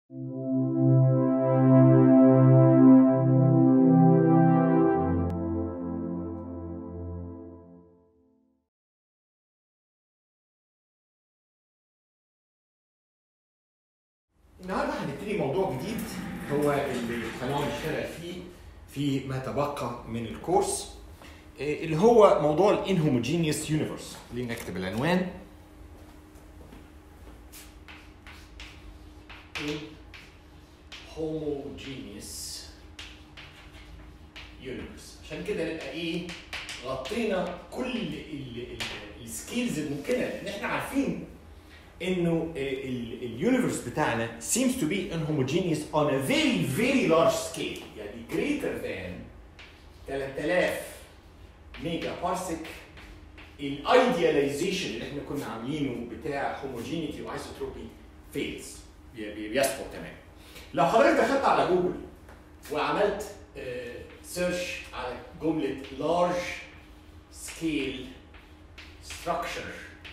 النهارده هنبتدي موضوع جديد هو اللي هنقعد نشتغل فيه في ما تبقى من الكورس إيه اللي هو موضوع الانهوموجينيوس يونيفرس خلينا نكتب العنوان homogeneous universe عشان كده نبقى ايه غطينا كل السكيلز الممكنه لان احنا عارفين انه اليونيفرس بتاعنا seems to be inhomogeneous on a very very large scale يعني greater than 3000 ميجا بارسك الايدياليزيشن اللي احنا كنا عاملينه بتاع homogeneity وايسوتروبي فيلز بيسقط تماما لو حضرتك دخلت على جوجل وعملت سيرش على جمله large scale structure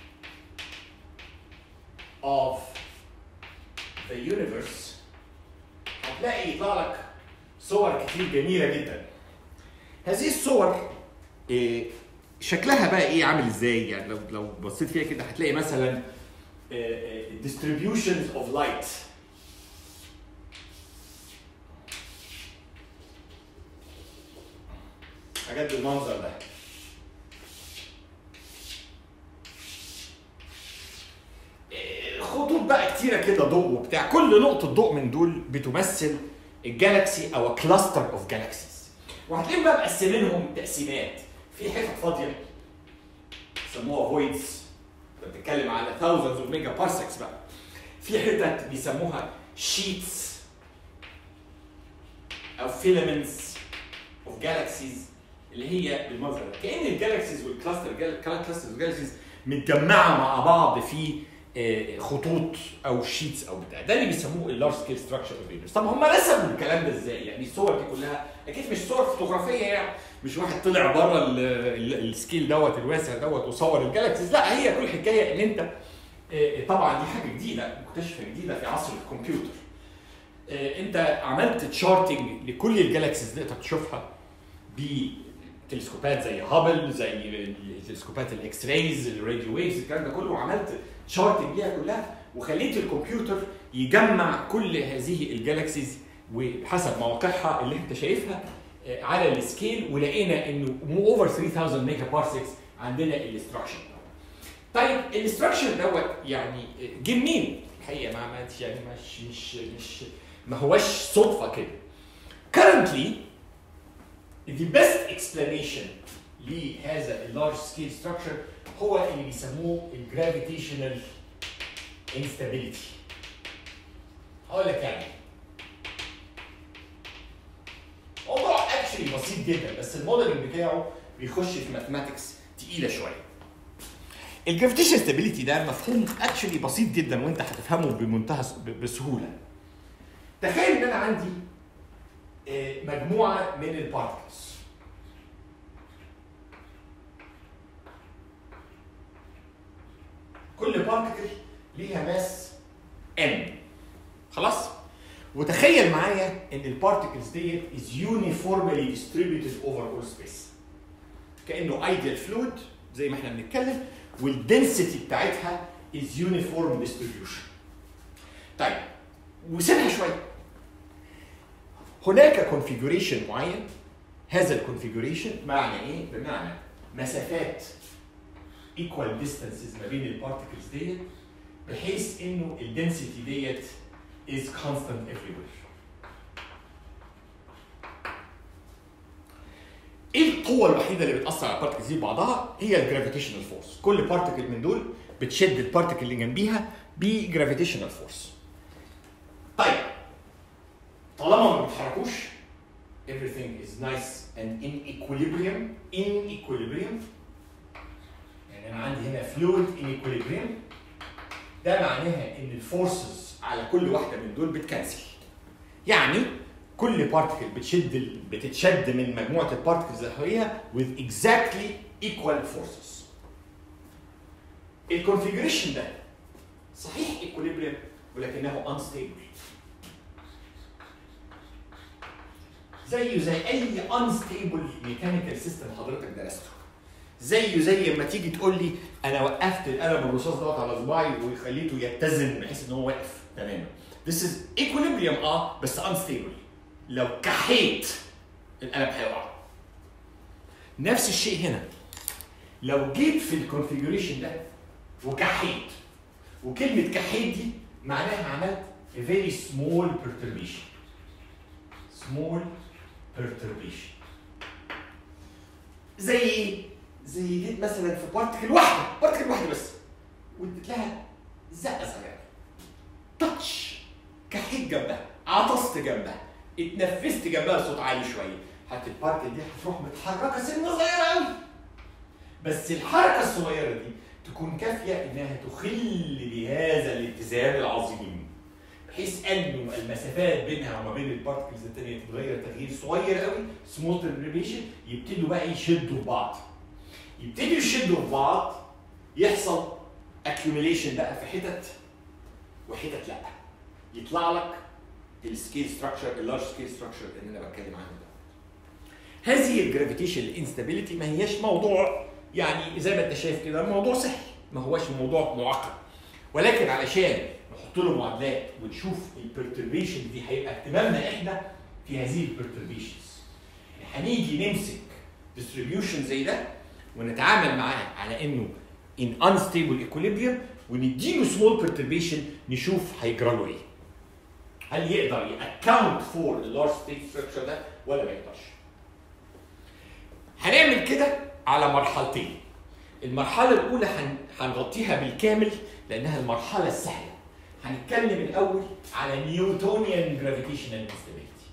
of the universe هتلاقي يطلع لك صور كتير جميلة جدا هذه الصور إيه شكلها بقى ايه عامل ازاي يعني لو لو بصيت فيها كده هتلاقي مثلا إيه distributions of light حاجات بالمنظر ده خطوط بقى كتيره كده ضوء وبتاع كل نقطه ضوء من دول بتمثل الجالكسي او كلاستر اوف جالكسيز وهتلاقيهم بقى مقسمينهم تقسيمات في حتت فاضيه بيسموها فويدز بتتكلم على thousands of ميجا بارسكس بقى في حتت بيسموها شيتس او فيلامنتس اوف جالكسيز اللي هي بالمنظر ده كان الجالكسيز والكلاستر كلاسترز والجالكسيز متجمعه مع بعض في خطوط او شيتس او بتاع ده اللي بيسموه اللارج سكيل ستراكشر اوف يونيفرس طب هم رسموا الكلام ده ازاي يعني الصور دي كلها اكيد مش صور فوتوغرافيه يعني مش واحد طلع بره السكيل دوت الواسع دوت وصور الجالكسيز لا هي كل الحكايه ان انت طبعا دي حاجه جديده مكتشفه جديده في عصر الكمبيوتر انت عملت تشارتنج لكل الجالكسيز اللي تقدر تشوفها بتلسكوبات زي هابل زي تلسكوبات الاكس رايز الراديو ويفز الكلام ده كله وعملت تشارتنج ليها كلها وخليت الكمبيوتر يجمع كل هذه الجالكسيز وحسب مواقعها اللي انت شايفها على السكيل ولقينا انه اوفر 3000 ميجا بارسكس عندنا الاستراكشر طيب الاستراكشر دوت يعني جه منين؟ الحقيقه ما يعني مش مش مش ما هوش صدفه كده. currently the best explanation لهذا اللارج سكيل ستراكشر هو اللي بيسموه الجرافيتيشنال انستابيليتي هقول لك يعني موضوع اكشلي بسيط جدا بس الموديلنج بتاعه بيخش في ماثماتكس تقيله شويه الجرافيتيشن ستابيليتي ده مفهوم اكشلي بسيط جدا وانت هتفهمه بمنتهى بسهوله تخيل ان انا عندي مجموعه من البارتكلز كل بارتكل ليها ماس m خلاص وتخيل معايا ان البارتكلز ديت is uniformly distributed over all space كانه ايديال فلويد زي ما احنا بنتكلم والدنسيتي بتاعتها is uniform distribution طيب وسيبها شويه هناك كونفيجوريشن معين هذا الكونفيجوريشن معنى ايه؟ بمعنى مسافات equal distances ما بين البارتكلز ديت بحيث انه الدنسيتي ديت is constant everywhere. ايه القوة الوحيدة اللي بتأثر على البارتكلز دي ببعضها؟ هي الجرافيتيشنال فورس. كل بارتكل من دول بتشد البارتكل اللي جنبيها بجرافيتيشنال فورس. طيب طالما ما بيتحركوش everything is nice and in equilibrium in equilibrium يعني انا عندي هنا fluid in equilibrium ده معناها ان الفورسز على كل واحده من دول بتكنسل يعني كل بارتكل بتشد بتتشد من مجموعه البارتكلز اللي حواليها with exactly equal forces الكونفيجريشن ده صحيح equilibrium ولكنه unstable زيه زي اي انستيبل ميكانيكال سيستم حضرتك درسته زيه زي لما تيجي تقول لي انا وقفت القلم الرصاص دوت على صباعي وخليته يتزن بحيث ان هو واقف تماما This is equilibrium اه بس unstable لو كحيت القلم هيقع نفس الشيء هنا لو جيت في الكونفيجريشن ده وكحيت وكلمة كحيت دي معناها عملت a very small perturbation small perturbation زي ايه؟ زي جيت مثلا في بارتكل واحده بارتكل واحده بس واديت لها زقه صغيره تاتش كحيت جنبها عطست جنبها اتنفست جنبها بصوت عالي شويه حتى البارتكل دي هتروح متحركه سنه صغيره قوي بس الحركه الصغيره دي تكون كافيه انها تخل بهذا الاتزان العظيم بحيث انه المسافات بينها وما بين البارتكلز الثانيه تتغير تغيير صغير قوي سمول تربيشن يبتدوا بقى يشدوا في بعض يبتدوا يشدوا في بعض يحصل accumulation بقى في حتت وحتت لا يطلع لك السكيل ستراكشر اللارج سكيل ستراكشر اللي انا بتكلم عنه ده هذه الجرافيتيشن انستابيليتي ما هياش موضوع يعني زي ما انت شايف كده موضوع سهل ما هوش موضوع معقد ولكن علشان نحط له معادلات ونشوف البرتربيشن دي هيبقى اهتمامنا احنا في هذه البرتربيشنز هنيجي نمسك ديستريبيوشن زي ده ونتعامل معاه على انه in unstable equilibrium ونديله small perturbation نشوف هيجرى له ايه. هل يقدر يأكاونت فور اللارج ستيت ستراكشر ده ولا ما يقدرش؟ هنعمل كده على مرحلتين. المرحلة الأولى هن- هنغطيها بالكامل لأنها المرحلة السهلة. هنتكلم الأول على نيوتونيان جرافيتيشنال انستابيليتي.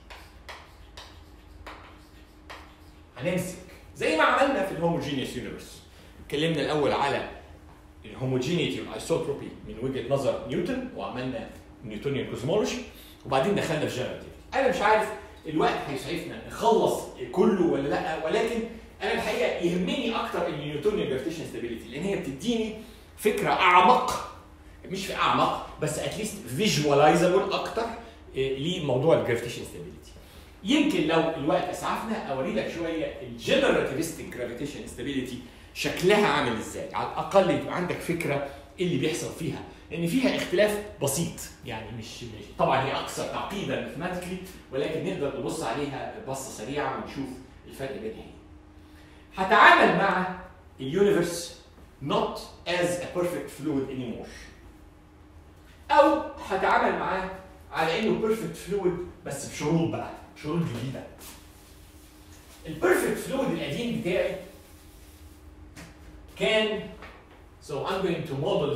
هنمسك زي ما عملنا في الهوموجينيوس يونيفرس. اتكلمنا الأول على الهوموجينيتي والايسوتروبي من وجهة نظر نيوتن وعملنا نيوتونيان كوزمولوجي وبعدين دخلنا في جنرال انا مش عارف الوقت هيسعفنا نخلص كله ولا لا ولكن انا الحقيقه يهمني اكتر النيوتونيان جرافيتيشن ستابيليتي لان هي بتديني فكره اعمق مش في اعمق بس اتليست فيجواليزابل اكتر إيه، لموضوع الجرافيتيشن ستابيليتي يمكن لو الوقت اسعفنا اوري لك شويه الجنراتيفستيك جرافيتيشن ستابيليتي شكلها عامل ازاي على الاقل يبقى عندك فكره ايه اللي بيحصل فيها لان فيها اختلاف بسيط يعني مش, مش طبعا هي اكثر تعقيدا ماثيماتيكلي ولكن نقدر نبص عليها بصه سريعه ونشوف الفرق بينها ايه هتعامل مع اليونيفرس not as a perfect fluid anymore او هتعامل معاه على انه perfect fluid بس بشروط بقى شروط جديده البيرفكت فلويد القديم بتاعي كان so I'm going to model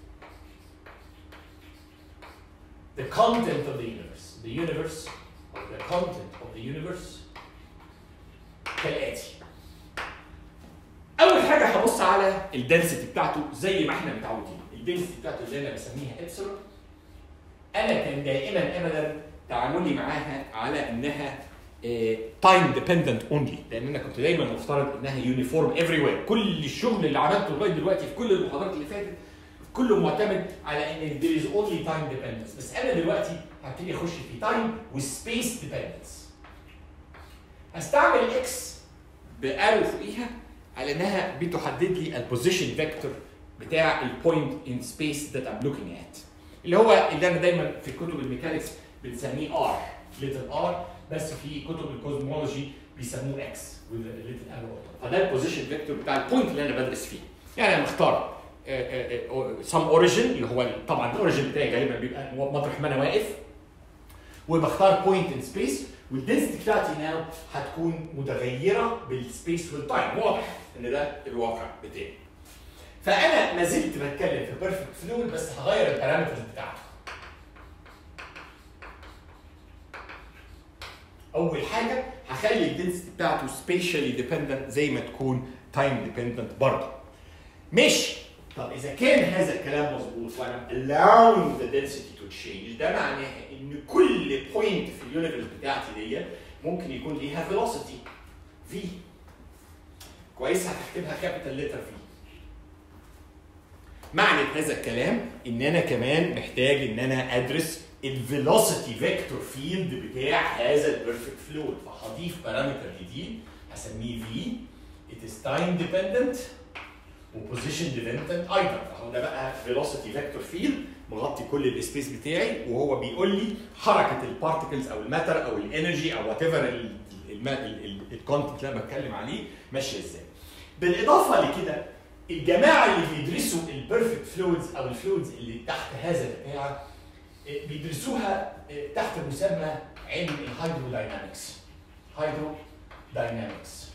the content of the universe the universe or the content of the universe كالآتي أول حاجة هبص على الدنسيتي بتاعته زي ما احنا متعودين الدنسيتي بتاعته اللي أنا بسميها إبسلون أنا كان دائما أبدا تعاملي معاها على إنها تايم ديبندنت اونلي لان انا كنت دايما مفترض انها يونيفورم افري وير كل الشغل اللي عملته لغايه دلوقتي في كل المحاضرات اللي فاتت كله معتمد على ان there is only time dependence بس انا دلوقتي هبتدي اخش في تايم وسبيس ديبندنس هستعمل اكس بارو فوقيها على انها بتحدد لي البوزيشن فيكتور بتاع البوينت ان سبيس ذات ام لوكينج ات اللي هو اللي انا دايما في كتب الميكانكس بنسميه ار ليتل ار بس في كتب الكوزمولوجي بيسموه اكس ليتل ار فده البوزيشن فيكتور بتاع البوينت اللي انا بدرس فيه يعني انا مختار سم اوريجن اللي هو طبعا الاوريجن بتاعي غالبا بيبقى مطرح ما انا واقف وبختار بوينت ان سبيس والدنسيتي بتاعتي ناو هتكون متغيره بالسبيس والتايم واضح ان ده الواقع بتاعي فانا ما زلت بتكلم في بيرفكت فلويد بس هغير البارامترز بتاعته اول حاجه هخلي الدنسيتي بتاعته سبيشالي ديبندنت زي ما تكون تايم ديبندنت برضه ماشي طب اذا كان هذا الكلام مظبوط وانا allowing the density to change ده معناه ان كل بوينت في اليونيفرس بتاعتي دي ممكن يكون ليها velocity v كويس هتكتبها كابيتال لتر في معنى هذا الكلام ان انا كمان محتاج ان انا ادرس الفيلوسيتي فيكتور فيلد بتاع هذا البيرفكت فلويد فهضيف بارامتر جديد هسميه في it is time dependent وبوزيشن ديبندنت ايضا فهو ده بقى فيلوسيتي فيكتور فيلد مغطي كل السبيس بتاعي وهو بيقول لي حركه البارتكلز او الماتر او الانرجي او وات ايفر الكونتنت اللي انا بتكلم عليه ماشيه ازاي. بالاضافه لكده الجماعه اللي بيدرسوا البيرفكت فلويدز او الفلويدز اللي تحت هذا البتاع إيه، بيدرسوها إيه، تحت مسمى علم الهيدروداينامكس. هيدروداينامكس.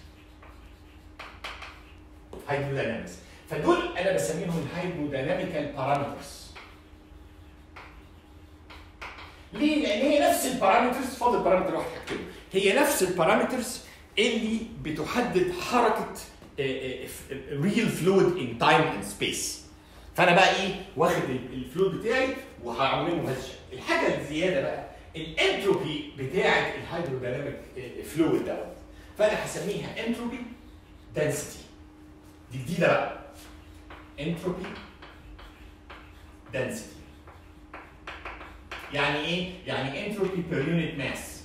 هيدروداينامكس. فدول انا بسميهم الهيدرودايناميكال بارامترز. ليه؟ لان هي نفس البارامترز فاضل بارامتر واحد هكتبه هي نفس البارامترز اللي بتحدد حركه ريل فلويد ان تايم اند سبيس فانا بقى ايه واخد الفلويد بتاعي وهعمله هذا الشكل الحاجه الزياده بقى الانتروبي بتاعه الهيدرودايناميك فلويد دوت فانا هسميها انتروبي دنسيتي دي جديده بقى انتروبي density يعني ايه؟ يعني انتروبي بير يونت ماس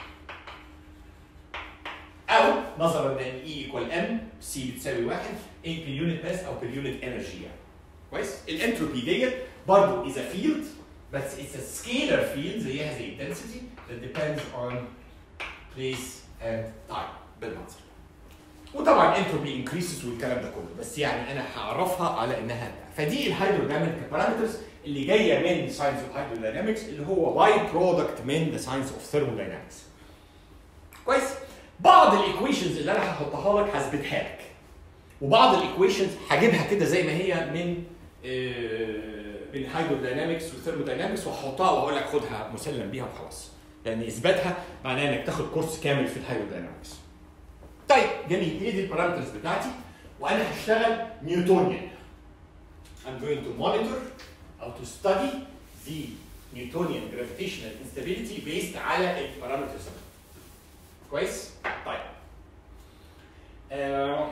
او نظرا لان اي ايكوال ام سي بتساوي واحد ايه بير يونت ماس او بير يونت انرجي يعني كويس؟ الانتروبي ديت برضه از ا فيلد بس اتس ا سكيلر فيلد زيها زي الدنسيتي that depends on place and time بالمنظر وطبعا انتروبي انكريسز والكلام ده كله بس يعني انا هعرفها على انها فدي الهيدرودايناميك بارامترز اللي جايه من ساينس اوف هيدروداينامكس اللي هو باي برودكت من ذا ساينس اوف ثيرموداينامكس كويس بعض الايكويشنز اللي انا هحطها لك هثبتها لك وبعض الايكويشنز هجيبها كده زي ما هي من آه، من هيدروداينامكس وثيرموداينامكس وهحطها واقول لك خدها مسلم بيها وخلاص لان اثباتها معناه انك تاخد كورس كامل في الهيدروداينامكس طيب جميل هي دي البارامترز بتاعتي وانا هشتغل نيوتونيان I'm going to monitor او to study the Newtonian gravitational instability based على البارامترز كويس؟ طيب آه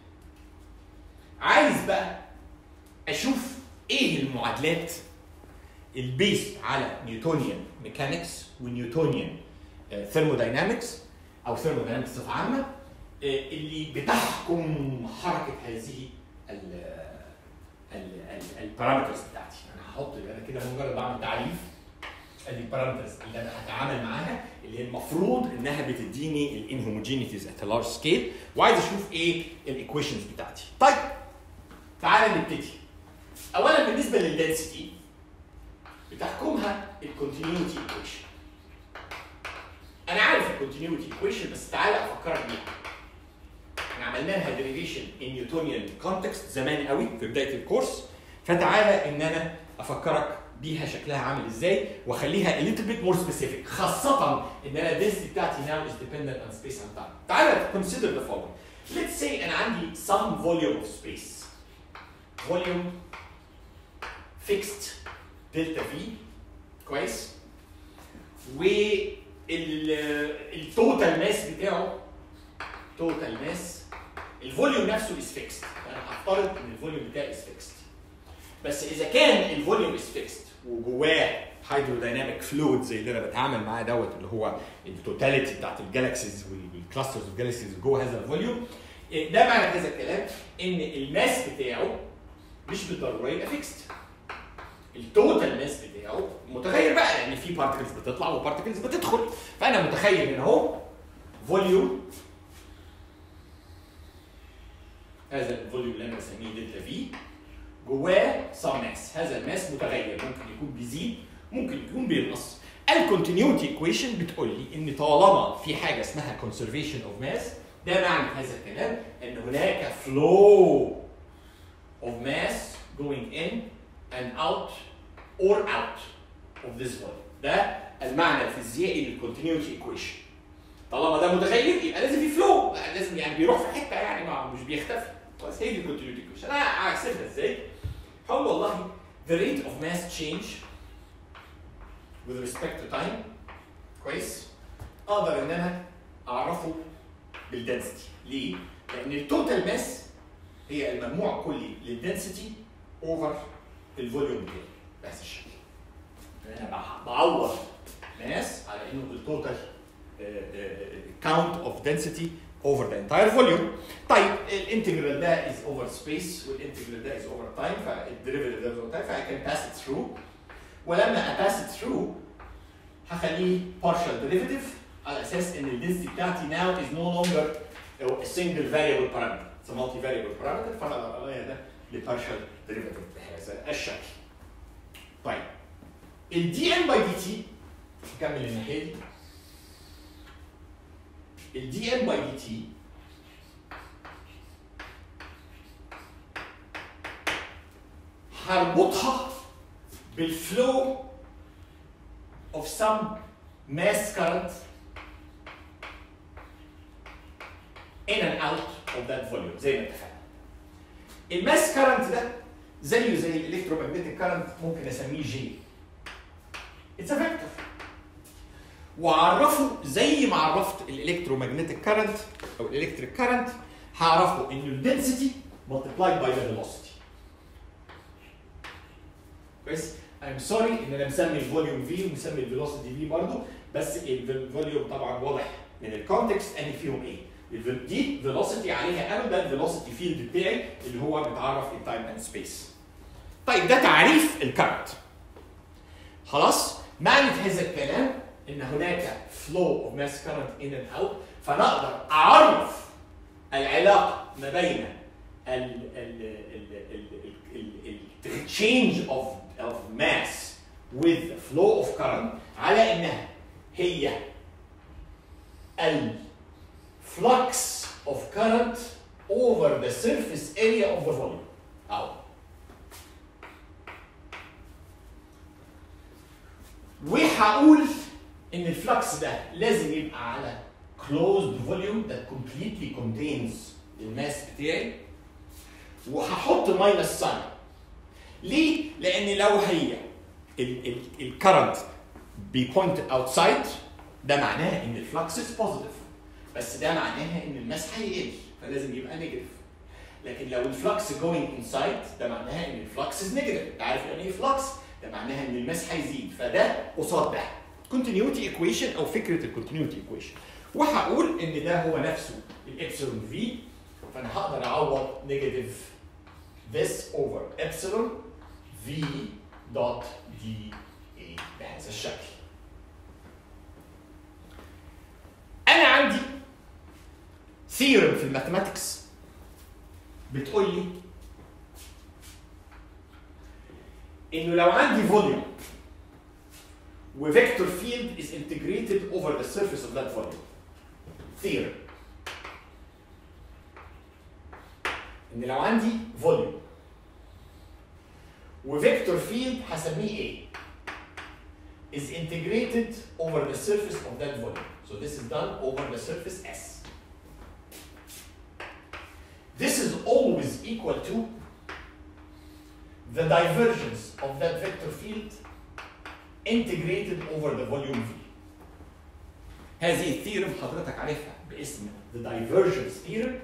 عايز بقى اشوف ايه المعادلات البيست على نيوتونيان ميكانكس ونيوتونيان ثيرموداينامكس او ثيرموداينامكس بصفه عامه آه، اللي بتحكم حركه هذه البارامترز بتاعتي انا هحط انا كده مجرد بعمل تعريف ادي البارامترز اللي انا هتعامل معاها اللي هي المفروض انها بتديني الانهوموجينيتيز ات لارج سكيل وعايز اشوف ايه الايكويشنز بتاعتي طيب تعالى نبتدي اولا بالنسبه للدنسيتي بتحكمها الكونتينيوتي ايكويشن انا عارف الكونتينيوتي ايكويشن بس تعالى افكرك بيها احنا عملنا لها ديريفيشن ان نيوتونيان كونتكست زمان قوي في بدايه الكورس فتعالى ان انا افكرك بيها شكلها عامل ازاي واخليها a little bit more specific خاصة ان انا الدنسيتي بتاعتي now is dependent on space and time. تعالى consider the following. Let's say انا عندي some volume of space. Volume fixed delta V كويس؟ والتوتال ماس بتاعه توتال ماس الفوليوم نفسه is fixed. انا هفترض ان الفوليوم بتاعي is fixed. بس اذا كان الفوليوم از فيكست وجواه هيدرودايناميك فلويد زي اللي انا بتعامل معاه دوت اللي هو التوتاليتي بتاعت الجالكسيز والكلاسترز اوف جالكسيز جوه هذا الفوليوم إيه ده معنى هذا الكلام ان الماس بتاعه مش بالضروره يبقى فيكست التوتال ماس بتاعه متغير بقى لان في بارتكلز بتطلع وبارتكلز بتدخل فانا متخيل ان اهو فوليوم هذا الفوليوم اللي انا بسميه دلتا في جواه سم ماس هذا الماس متغير ممكن يكون بيزيد ممكن يكون بينقص الكونتينيوتي ايكويشن بتقول لي ان طالما في حاجه اسمها conservation of mass ده معنى هذا الكلام ان هناك flow of mass going in and out or out of this volume ده المعنى الفيزيائي للكونتينيوتي ايكويشن طالما ده متغير يبقى لازم في فلو لازم يعني بيروح في حته يعني ما مش بيختفي بس هي دي الكونتينيوتي ايكويشن انا هحسبها ازاي؟ هقول والله the rate of mass change with respect to time كويس اقدر ان انا اعرفه بالدنسيتي ليه؟ لان التوتال ماس هي المجموع الكلي للدنسيتي اوفر الفوليوم بتاعي بهذا الشكل انا بح- بعوض ماس على انه التوتال count of density over the entire volume طيب الانتجرال ده is over space والانتجرال ده is over time فالديريفيتيف ده is over time فاي كان pass it through ولما pass it through هخليه partial derivative على اساس ان الدنسيتي بتاعتي now is no longer a single variable parameter it's a multi variable parameter فانا اقدر اغير ده لبارشال derivative بهذا الشكل طيب ال dm by dt نكمل الناحيه دي ال dm by dt هربطها بالفلو of some mass current in and out of that volume زي ما اتفقنا. الماس كارنت ده زيه زي الالكترومagnetic كارنت ممكن اسميه جي. اتس ا فيكتور. واعرفه زي ما عرفت الالكترومagnetic كارنت او الالكتريك كارنت هعرفه انه الدنسيتي multiplied by the velocity. كويس؟ I'm sorry ان انا مسمي الفوليوم في ومسمي الفيلوسيتي في برضه بس الفوليوم طبعا واضح من الكونتكست ان فيهم ايه؟ الفل- دي فيلوسيتي عليها انا ده الفيلوسيتي فيلد بتاعي اللي هو بيتعرف in تايم اند سبيس. طيب ده تعريف الكارنت. خلاص؟ معنى هذا الكلام ان هناك flow of mass current in and out فنقدر اعرف العلاقه ما بين ال ال ال ال ال ال ال change of of mass with the flow of current على انها هي ال flux of current over the surface area of the volume أو وهقول ان الفلكس ده لازم يبقى على closed volume that completely contains الماس بتاعي وهحط ماينس ساين ليه؟ لان لو هي الكرنت بيبوينت اوتسايد ده معناه ان الفلكس از بوزيتيف بس ده معناها ان الماس هيقل فلازم يبقى نيجاتيف لكن لو الفلكس جوينج انسايد ده معناها ان الفلكس از نيجاتيف انت عارف يعني ايه فلكس ده معناها ان الماس هيزيد فده قصاد ده كونتينيوتي ايكويشن او فكره الكونتينيوتي ايكويشن وهقول ان ده هو نفسه الابسلون في فانا هقدر اعوض نيجاتيف this over epsilon v dot d a بهذا الشكل. أنا عندي theorem في الماثematics بتقول لي إنه لو عندي volume وفيكتور field is integrated over the surface of that volume. theorem. إن لو عندي volume وفيكتور فيلد هسميه ايه؟ is integrated over the surface of that volume. So this is done over the surface S. This is always equal to the divergence of that vector field integrated over the volume V. هذه الثيرم حضرتك عارفها باسم the divergence theorem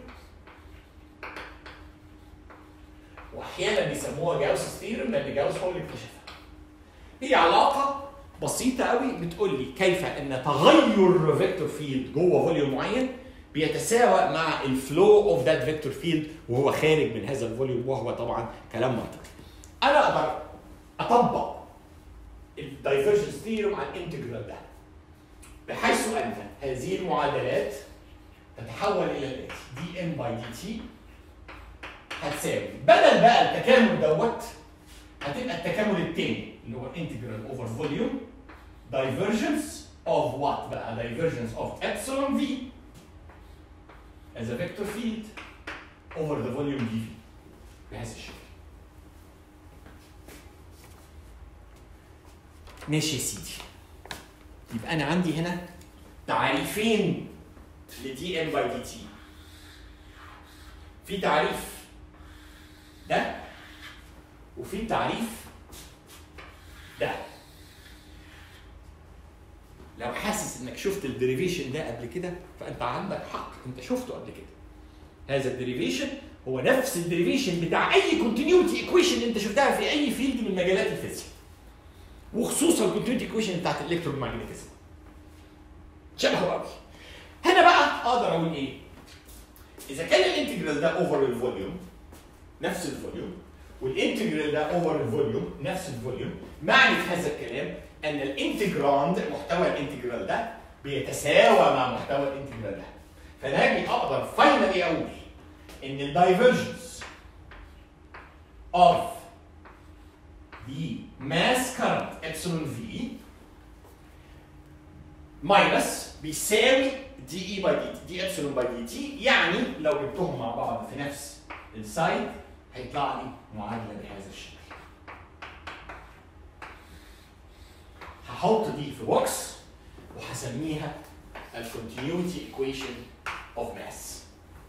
واحيانا بيسموها جاوس ثيرم لان جاوس هو اللي اكتشفها. هي علاقه بسيطه قوي بتقول لي كيف ان تغير فيكتور فيلد جوه فوليوم معين بيتساوى مع الفلو اوف ذات فيكتور فيلد وهو خارج من هذا الفوليوم وهو طبعا كلام منطقي. انا اقدر اطبق الدايفرجنس ثيرم على الانتجرال ده بحيث ان هذه المعادلات تتحول الى الاتي دي ام باي دي تي هتساوي بدل بقى التكامل دوت هتبقى التكامل التاني اللي هو انتجرال اوفر فوليوم divergence of what بقى divergence of epsilon v as a vector field over the volume dv بهذا الشكل ماشي يا سيدي يبقى انا عندي هنا تعريفين لدي ام باي دي تي في تعريف ده وفي تعريف ده لو حاسس انك شفت الديريفيشن ده قبل كده فانت عندك حق انت شفته قبل كده هذا الديريفيشن هو نفس الديريفيشن بتاع اي كونتينيوتي ايكويشن انت شفتها في اي فيلد من مجالات الفيزياء وخصوصا الكونتينيوتي ايكويشن بتاعت الالكترومagnetism شبهه قوي هنا بقى اقدر اقول ايه اذا كان الانتجرال ده اوفر الفوليوم نفس الفوليوم والانتجرال ده اوفر الفوليوم نفس الفوليوم معنى هذا الكلام ان الانتجراند محتوى الانتجرال ده بيتساوى مع محتوى الانتجرال ده فانا اجي اقدر فاينلي اقول ان الدايفرجنس of the mass current epsilon v minus بيساوي دي اي باي دي تي دي ابسلون باي دي تي يعني لو جبتهم مع بعض في نفس السايد هيطلع لي معادله بهذا الشكل هحط دي في بوكس وهسميها الكونتينيوتي ايكويشن اوف ماس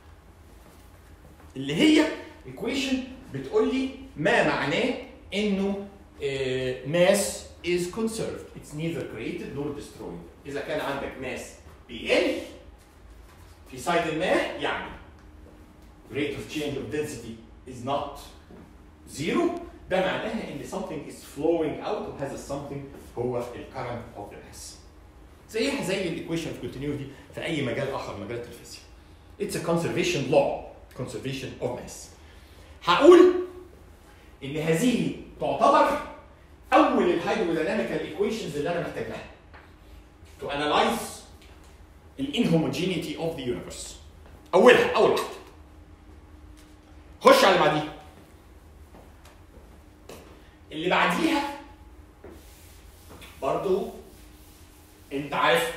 اللي هي ايكويشن بتقول لي ما معناه انه ماس is conserved it's neither created nor destroyed اذا كان عندك ماس بيقل في سايد ما يعني rate of change of density is not zero ده معناها ان something is flowing out وهذا something هو ال current of the mass زيها زي الايكويشن of continuity في اي مجال اخر من مجالات الفيزياء it's a conservation law conservation of mass هقول ان هذه تعتبر اول الهيدروديناميكال ايكويشنز اللي انا محتاج لها to analyze الانهوموجينيتي اوف ذا يونيفرس اولها اول واحده خش على اللي بعديها اللي بعديها برضو انت عارف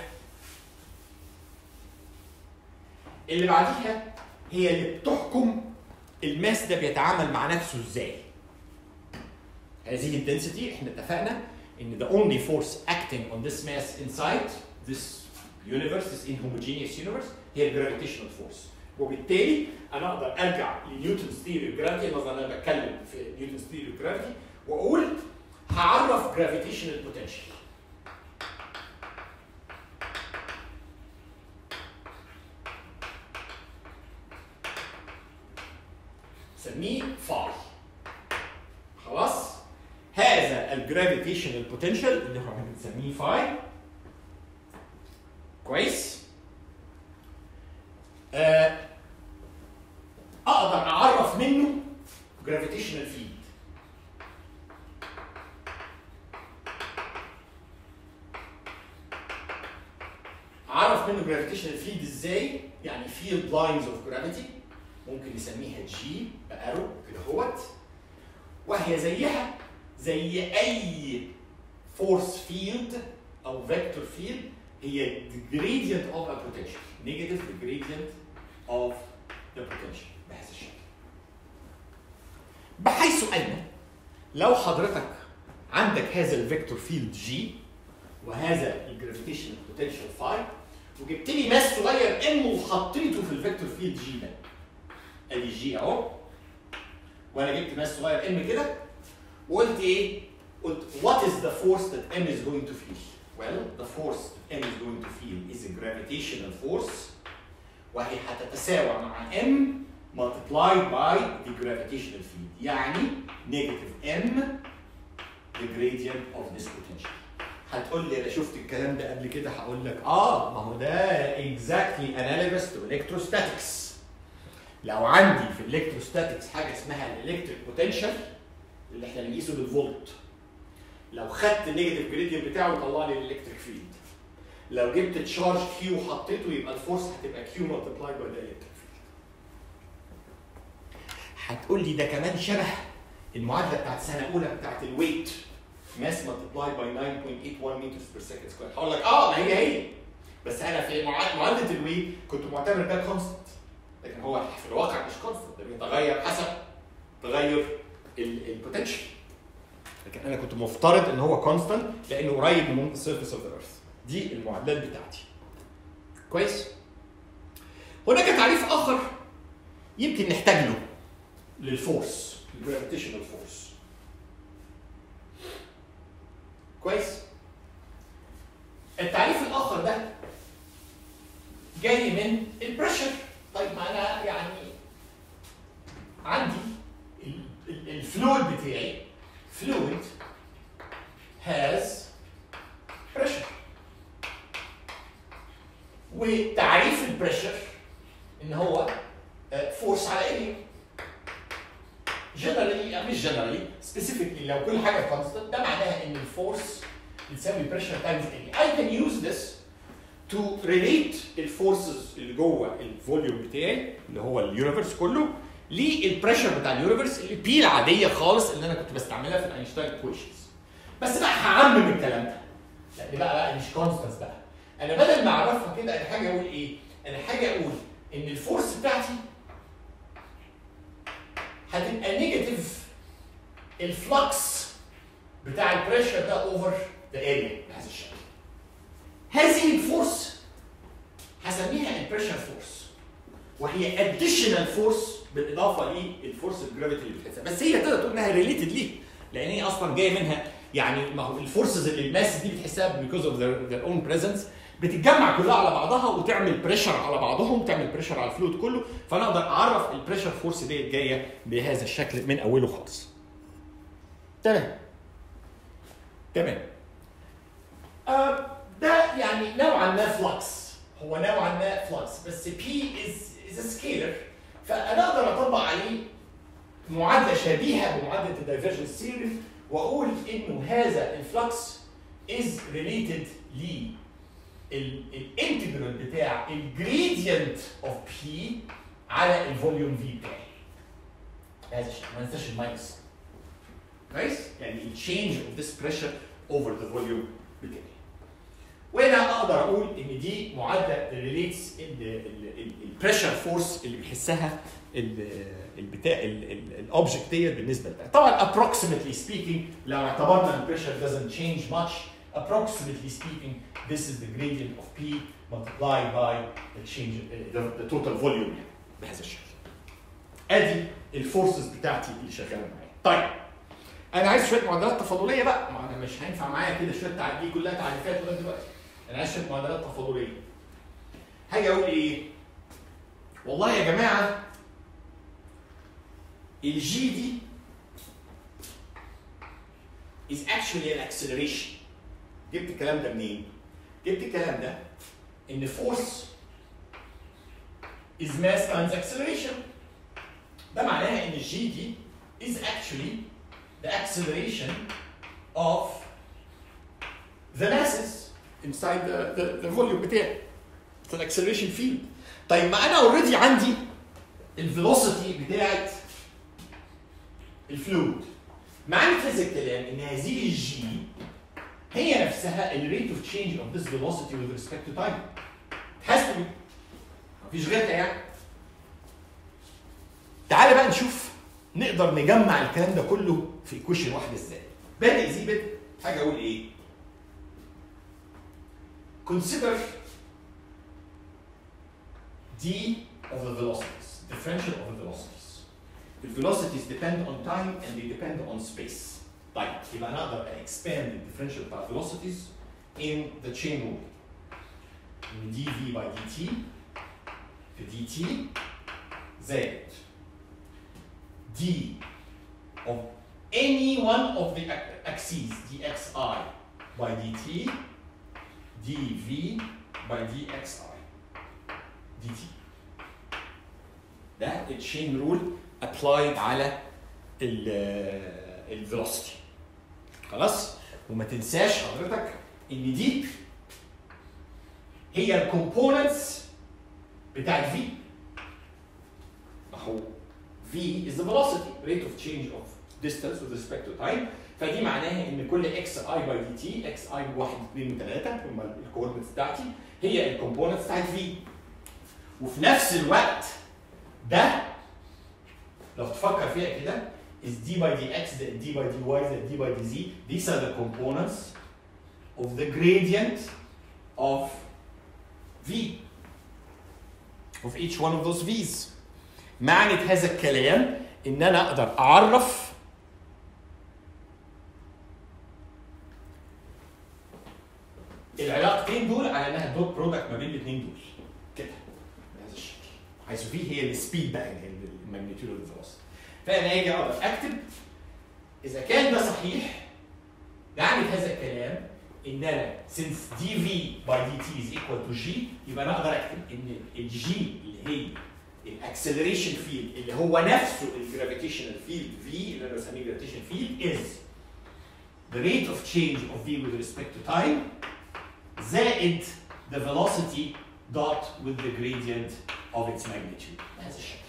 اللي بعديها هي اللي بتحكم الماس ده بيتعامل مع نفسه ازاي هذه الدنسيتي احنا اتفقنا ان the only force acting on this mass inside this universe this inhomogeneous universe هي الجرافيتيشنال فورس وبالتالي انا اقدر ارجع لنيوتنز ثيوري اوف جرافيتي مثلا انا بتكلم في نيوتنز ثيوري اوف جرافيتي واقول هعرف جرافيتيشنال بوتنشال سميه فاي خلاص هذا الجرافيتيشنال بوتنشال اللي هو بنسميه فاي كويس آه اقدر اعرف منه جرافيتيشنال فيلد اعرف منه جرافيتيشنال فيلد ازاي يعني فيلد لاينز اوف جرافيتي ممكن نسميها جي بارو كده اهوت وهي زيها زي اي فورس فيلد او فيكتور فيلد هي the gradient of a potential negative the gradient of the potential بهذا الشكل بحيث ان لو حضرتك عندك هذا الفيكتور فيلد جي وهذا الجرافيتيشنال بوتنشال فاي وجبت لي ماس صغير ام وحطيته في الفيكتور فيلد جي ده ادي جي اهو وانا جبت ماس صغير ام كده وقلت ايه؟ قلت what is the force that m is going to feel؟ Well, the force m is going to feel is a gravitational force وهي هتتساوى مع m multiplied by the gravitational field يعني negative m the gradient of this potential هتقول لي انا شفت الكلام ده قبل كده هقول لك اه ما هو ده exactly analogous to electrostatics لو عندي في الالكتروستاتكس حاجه اسمها الالكتريك بوتنشال اللي احنا بنقيسه بالفولت لو خدت النيجاتيف جريدينت بتاعه يطلع لي الالكتريك فيلد لو جبت تشارج كيو وحطيته يبقى الفورس هتبقى كيو ملتبلاي باي ذا الكتريك فيلد هتقول لي ده كمان شبه المعادله بتاعت سنه اولى بتاعت الويت ماس ملتبلاي باي 9.81 متر بير سكند سكوير هقول لك اه ما هي هي بس انا في معاد- معادله الويت كنت معتبر ده كونستنت لكن هو في الواقع مش كونستنت ده بيتغير حسب تغير البوتنشال لكن انا كنت مفترض ان هو كونستنت لانه قريب من السيرفيس اوف ذا ايرث دي المعادلات بتاعتي كويس هناك تعريف اخر يمكن نحتاج له للفورس الجرافيتيشنال فورس كويس التعريف الاخر ده جاي من البريشر طيب ما انا يعني عندي ال- ال- الفلويد بتاعي فلويد has pressure وتعريف البريشر ان هو فورس على اريا جنرالي مش جنرالي سبيسيفيكلي لو كل حاجه كونستنت ده معناها ان الفورس بتساوي بريشر تايمز اريا I can use this to relate الفورسز اللي جوه الفوليوم بتاعي اللي هو اليونيفرس كله للبريشر بتاع اليونيفرس اللي بي العاديه خالص اللي انا كنت بستعملها في الاينشتاين ايكويشنز بس بقى هعمم الكلام ده لان بقى بقى مش كونستنس بقى انا بدل ما اعرفها كده انا حاجه اقول ايه؟ انا حاجه اقول ان الفورس بتاعتي هتبقى نيجاتيف الفلكس بتاع البريشر ده اوفر ذا اريا بهذا الشكل. هذه الفورس هسميها البريشر فورس وهي اديشنال فورس بالاضافه للفورس الجرافيتي اللي بتحسها بس هي تقدر تقول انها ريليتد ليه لان هي اصلا جايه منها يعني ما هو الفورسز اللي الماسس دي بتحسها بيكوز اوف their اون بريزنس بتتجمع كلها على بعضها وتعمل بريشر على بعضهم تعمل بريشر على الفلويد كله فانا اقدر اعرف البريشر فورس ديت جايه بهذا الشكل من اوله خالص. تمام. تمام. آه ده يعني نوعا ما فلكس هو نوعا ما فلكس بس بي از از سكيلر فانا اقدر اطبق عليه معادله شبيهه بمعادله الدايفرجنس ثيوري واقول انه هذا الفلكس از ريليتد ل الانتجرال بتاع الجريدينت اوف بي على الفوليوم في بتاعي. هذا الشيء ما ننساش الماينس. كويس؟ يعني التشينج اوف ذس بريشر اوفر ذا فوليوم بتاعي. وهنا اقدر اقول ان دي معادله ريليتس البريشر فورس اللي بيحسها البتاع الاوبجكت ديت بالنسبه لده طبعا approximately speaking لو اعتبرنا البريشر doesn't change much approximately speaking this is the gradient of P multiplied by the change the, the total volume يعني بهذا الشكل ادي الفورسز بتاعتي اللي شغاله معايا طيب انا عايز شويه معادلات تفاضليه بقى ما انا مش هينفع معايا كده شويه تع- دي كلها تعريفات لغايه دلوقتي انا عايز شويه معادلات تفاضليه هاجي اقول ايه والله يا جماعه الجي دي is actually an acceleration جبت الكلام ده منين؟ جبت الكلام ده ان force is mass times acceleration ده معناها ان الجي دي is actually the acceleration of the masses inside the, the, the volume بتاعي it's an acceleration field طيب ما انا اوريدي عندي الفيلوسيتي بتاعت الفلويد معنى هذا الكلام ان هذه الجي هي نفسها الريت اوف تشينج اوف ذس فيلوسيتي with respect to time it has to be مفيش غيرها يعني تعالى بقى نشوف نقدر نجمع الكلام ده كله في ايكويشن واحده ازاي بادئ زي بدء حاجه اقول ايه consider d of the velocities differential of the velocities the velocities depend on time and they depend on space طيب يبقى انا اقدر expand the differential بتاع velocities in the chain rule ان dv by dt في dt زائد d of any one of the ac- axes dxi by dt dv by dxi dt ده التشين رول applied على الفيلوسيتي خلاص وما تنساش حضرتك ان دي هي الكومبوننتس بتاعت في ما هو v is the velocity rate of change of distance with respect to time فدي معناها ان كل xi by dt xi 1 2 3 هم الكوردينتس بتاعتي هي الكومبوننتس بتاعت v وفي نفس الوقت ده لو تفكر فيها كده is d by dx زائد d by dy زائد d by dz these are the components of the gradient of v of each one of those v's معنى هذا الكلام ان انا اقدر اعرف العلاقتين دول على انها دوت برودكت ما بين الاثنين دول كده بهذا الشكل حيث في هي السبيد بقى اللي هي الماجنتيود اوف فيلوسيتي فانا اجي اقدر اكتب اذا كان ده صحيح يعني هذا الكلام ان انا since dv by dt is equal to g يبقى انا اقدر اكتب ان الجي اللي هي الاكسلريشن فيلد اللي هو نفسه الجرافيتيشنال فيلد v اللي انا بسميه جرافيتيشن فيلد is the rate of change of v with respect to time زائد the velocity dot with the gradient of its magnitude بهذا الشكل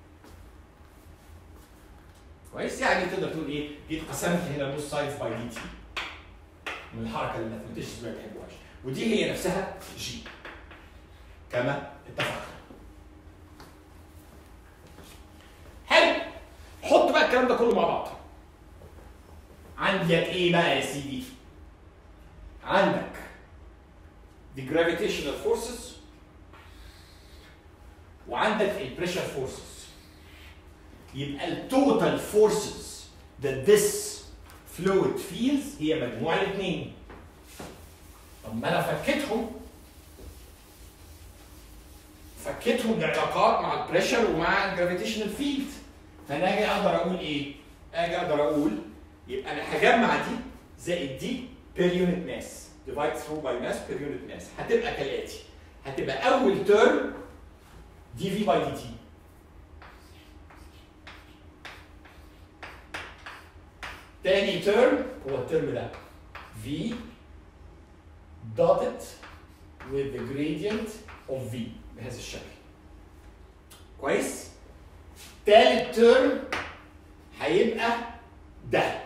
كويس يعني تقدر تقول ايه جيت قسمت هنا نص سايدز باي دي تي من الحركه اللي الماثيماتيشنز ما بيحبوهاش ودي هي نفسها جي كما اتفقنا حلو حط بقى الكلام ده كله مع بعض عندك ايه بقى يا سيدي عندك the gravitational forces وعندك البريشر فورسز يبقى التوتال فورسز that this fluid feels هي مجموع الاثنين طب ما انا فكيتهم فكيتهم بعلاقات مع البريشر ومع الجرافيتيشنال فيلد فانا اجي اقدر اقول ايه؟ اجي اقدر اقول يبقى انا هجمع دي زائد دي per unit mass divide through by mass per unit mass هتبقى كالاتي هتبقى اول ترم دي في باي دي تي تاني ترم هو الترم ده V dotted with the gradient of V بهذا الشكل كويس تالت ترم هيبقى ده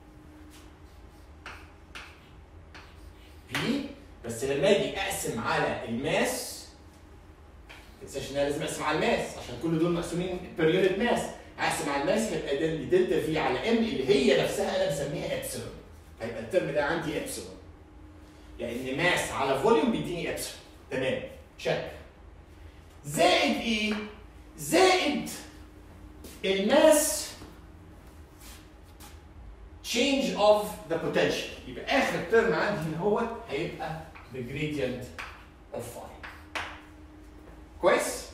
V بس لما اجي اقسم على الماس ما تنساش ان انا لازم اقسم على الماس عشان كل دول مقسومين بير يونت ماس اقسم على الماس هيبقى دل- دلتا في على ام اللي هي نفسها انا مسميها ابسلون هيبقى الترم ده عندي ابسلون لان ماس على فوليوم بيديني ابسلون تمام تشيك زائد ايه؟ زائد الماس change of the potential يبقى اخر ترم عندي هنا هو هيبقى the gradient of phi كويس؟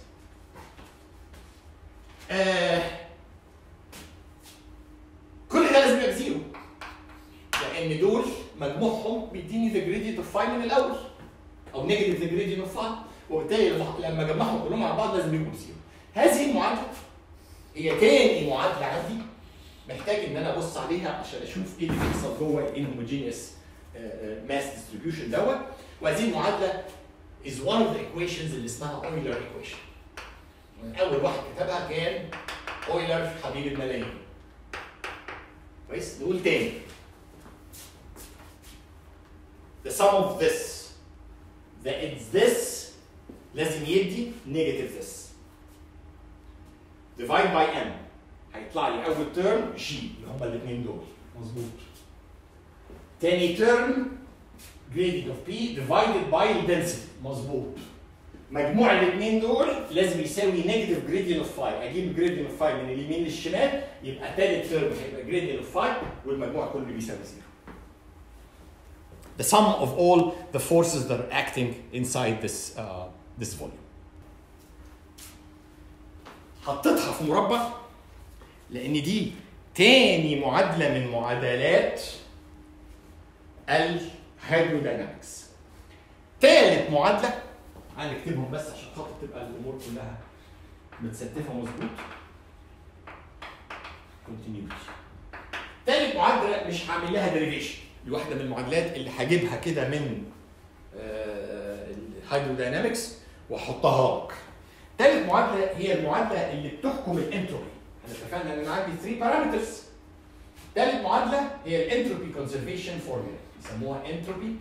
آه كل ده لازم يبقى بزيرو لان دول مجموعهم بيديني ذا جريدينت اوف فاي من الاول او نيجاتيف ذا جريدينت اوف فاي وبالتالي لما- لما اجمعهم كلهم مع بعض لازم يبقوا بزيرو هذه المعادله هي تاني معادله عندي محتاج ان انا ابص عليها عشان اشوف ايه اللي بيحصل جوه الانهوموجينيوس ماس ديستريبيوشن دوت وهذه المعادله is one of the equations اللي اسمها اويلر equation من اول واحد كتبها كان اويلر حبيب الملايين كويس نقول تاني the sum of this that it's this لازم يدي negative this divide by m هيطلع لي اول ترم جي اللي هما الاثنين دول مظبوط تاني ترم gradient of p divided by density مظبوط مجموع الاثنين دول لازم يساوي نيجاتيف جريدينت اوف فاي اجيب جريدينت اوف فاي من اليمين للشمال يبقى ثالث ترم هيبقى جريدينت اوف فاي والمجموع كله بيساوي زيرو the sum of all the forces that are acting inside this uh, this volume حطيتها في مربع لان دي تاني معادله من معادلات الهيدروداينامكس تالت معادله هنكتبهم بس عشان خاطر تبقى الامور كلها متستفه مظبوط continuity تالت معادله مش هعمل لها ديريفيشن دي واحده من المعادلات اللي هجيبها كده من الهيدروداينامكس واحطها لك تالت معادله هي المعادله اللي بتحكم الانتروبي احنا اتفقنا ان انا عندي 3 بارامترز تالت معادله هي الانتروبي كونسرفيشن فورمولا يسموها انتروبي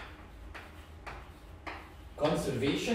conservation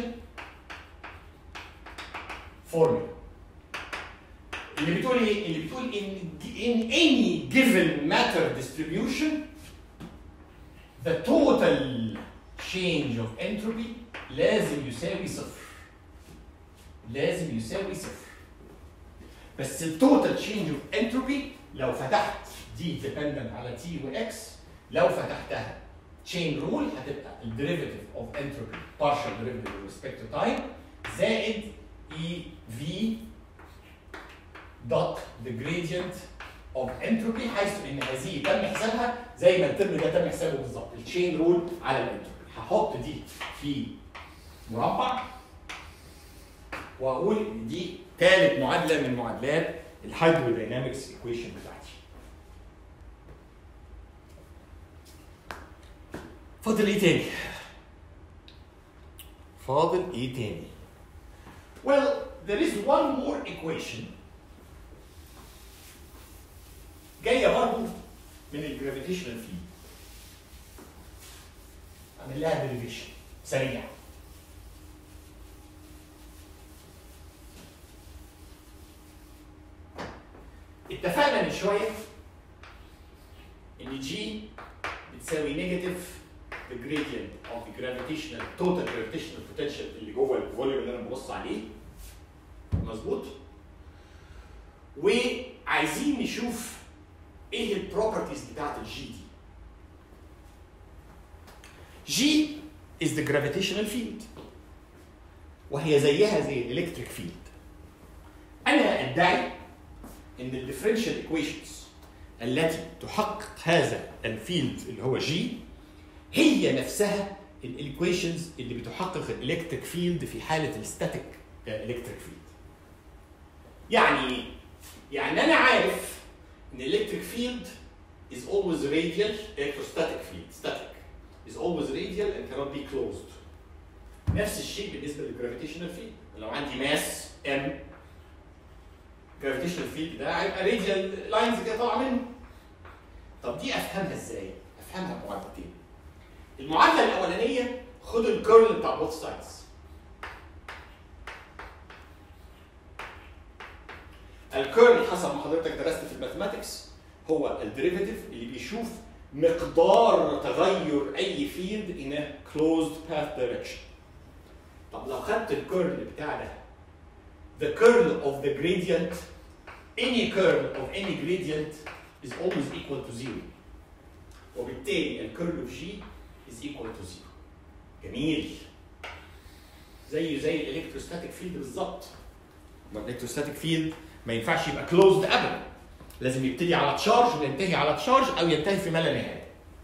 formula اللي بتقول ايه؟ اللي بتقول in, in any given matter distribution the total change of entropy لازم يساوي صفر لازم يساوي صفر بس التوتال change of entropy لو فتحت دي dependent على t و x لو فتحتها chain rule هتبقى ال derivative of entropy partial derivative with respect to time زائد e v dot the gradient اوف انتروبي حيث ان هذه تم حسابها زي ما الترم ده تم حسابه بالظبط التشين رول على الانتروبي هحط دي في مربع واقول ان دي ثالث معادله من معادلات الهيدروداينامكس ايكويشن بتاعتي فاضل ايه تاني؟ فاضل ايه تاني؟ Well, there is one more equation جايه برضه من الجرافيتيشنال فيلد اعمل لها ديريفيشن سريع اتفقنا من شويه ان جي بتساوي نيجاتيف the gradient of the gravitational total gravitational potential اللي جوه الفوليوم اللي انا ببص عليه مظبوط وعايزين نشوف ايه البروبرتيز بتاعت الجي دي جي is the gravitational field وهي زيها زي الالكتريك فيلد انا ادعي ان الديفرنشال ايكويشنز التي تحقق هذا الفيلد اللي هو جي هي نفسها الايكويشنز اللي بتحقق الالكتريك فيلد في حاله الستاتيك الكتريك فيلد يعني ايه؟ يعني انا عارف ان الالكتريك فيلد is always radial electrostatic field static is always radial and cannot be closed نفس الشيء بالنسبه للجرافيتيشنال فيلد لو عندي ماس ام جرافيتيشنال فيلد ده هيبقى راديال لاينز كده طالعه منه طب دي افهمها ازاي؟ افهمها بمعادلتين المعادله الاولانيه خد الكيرل بتاع بوث سايدز الكيرل حسب ما حضرتك درست في الماثماتكس هو الديريفيتيف اللي بيشوف مقدار تغير اي فيلد in a closed path direction طب لو خدت الكيرل بتاع ده the curl of the gradient any curl of any gradient is always equal to zero وبالتالي الكيرل اوف جي is equal to zero جميل زيه زي الالكتروستاتيك فيلد بالظبط الالكتروستاتيك فيلد ما ينفعش يبقى كلوزد ابدا لازم يبتدي على تشارج وينتهي على تشارج او ينتهي في ما لا نهايه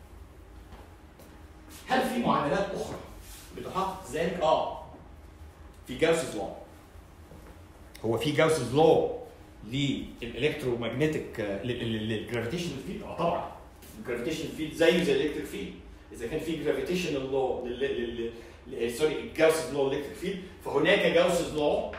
هل في معادلات اخرى بتحقق ذلك اه في جاوسز لو هو في جاوسز لو للالكترومagnetic للجرافيتيشنال فيلد اه طبعا الجرافيتيشنال فيلد زيه زي الالكتريك فيلد اذا كان في جرافيتيشنال لو سوري جاوسز لو الكتريك فيلد فهناك جاوسز لو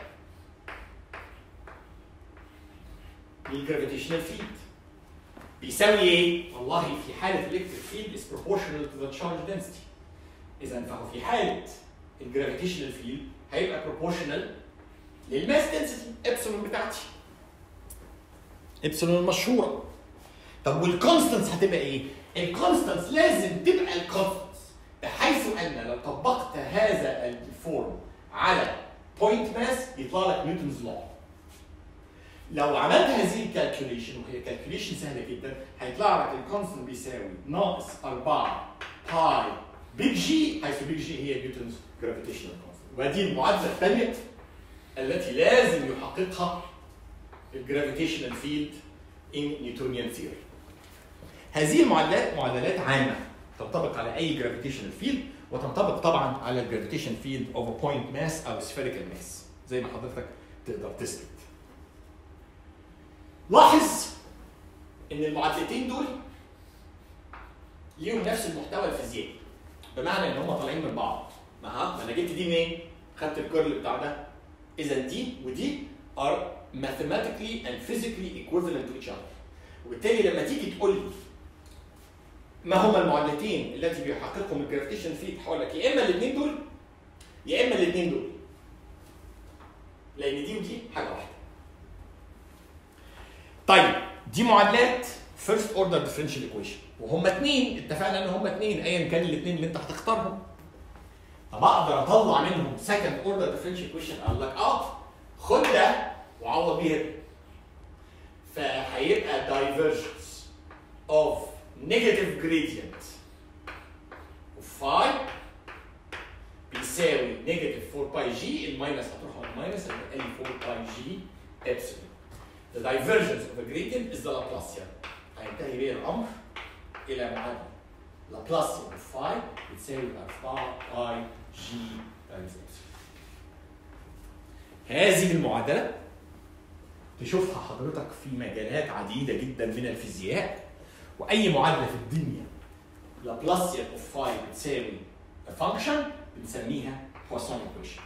للجرافيتيشنال فيلد بيساوي ايه؟ والله في حاله الالكتريك فيلد is proportional to the charge density اذا فهو في حاله الجرافيتيشنال فيلد هيبقى proportional للماس density ابسلون بتاعتي ابسلون المشهوره طب والكونستنس هتبقى ايه؟ الكونستنس لازم تبقى الكونستنس بحيث ان لو طبقت هذا الفورم على بوينت ماس يطلع لك نيوتنز لو لو عملت هذه الكالكوليشن وهي كالكوليشن سهله جدا هيطلع لك الكونستنت بيساوي ناقص 4 باي بيج جي حيث بيج جي هي نيوتنز جرافيتيشنال كونستنت ودي المعادله الثانيه التي لازم يحققها الجرافيتيشنال فيلد ان نيوتونيان ثيوري هذه المعادلات معادلات عامه تنطبق على اي جرافيتيشنال فيلد وتنطبق طبعا على الجرافيتيشن فيلد اوف بوينت ماس او سفيريكال ماس زي ما حضرتك تقدر تثبت لاحظ ان المعادلتين دول ليهم نفس المحتوى الفيزيائي بمعنى ان هم طالعين من بعض ما ها ما انا جبت دي منين؟ خدت الكيرل بتاع ده اذا دي ودي are mathematically and physically equivalent to each other وبالتالي لما تيجي تقول لي ما هما المعادلتين التي بيحققهم الجرافيتيشن فيلد هقول لك يا اما الاثنين دول يا اما الاثنين دول لان دي ودي حاجه واحده طيب دي معادلات فيرست اوردر ديفرنشال ايكويشن وهم اثنين اتفقنا ان هم اثنين ايا كان الاثنين اللي انت هتختارهم طب اقدر اطلع منهم سكند اوردر ديفرنشال ايكويشن اقول لك اه خد ده وعوض بيه هنا فهيبقى divergence of negative gradient of phi بيساوي negative 4 باي جي الماينس هتروح على الماينس هيبقى لي 4 باي جي ابسلون the divergence of a gradient is the Laplacian هينتهي بيه الامر الى معادله لابلاسيان اوف فاي بتساوي 4 اي جي تايمز هذه المعادله تشوفها حضرتك في مجالات عديده جدا من الفيزياء واي معادله في الدنيا لابلاسيان اوف فاي بتساوي فانكشن بنسميها بواسون ايكويشن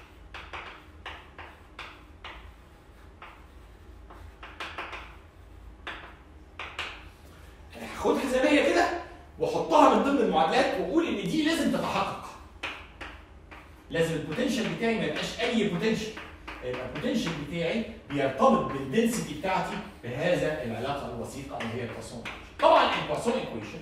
انا هاخدها زي ما هي كده واحطها من ضمن المعادلات واقول ان دي لازم تتحقق لازم البوتنشال بتاعي ما يبقاش اي بوتنشال يبقى البوتنشال بتاعي بيرتبط بالدنسيتي بتاعتي بهذا العلاقه الوثيقه اللي هي البواسون طبعا البواسون ايكويشن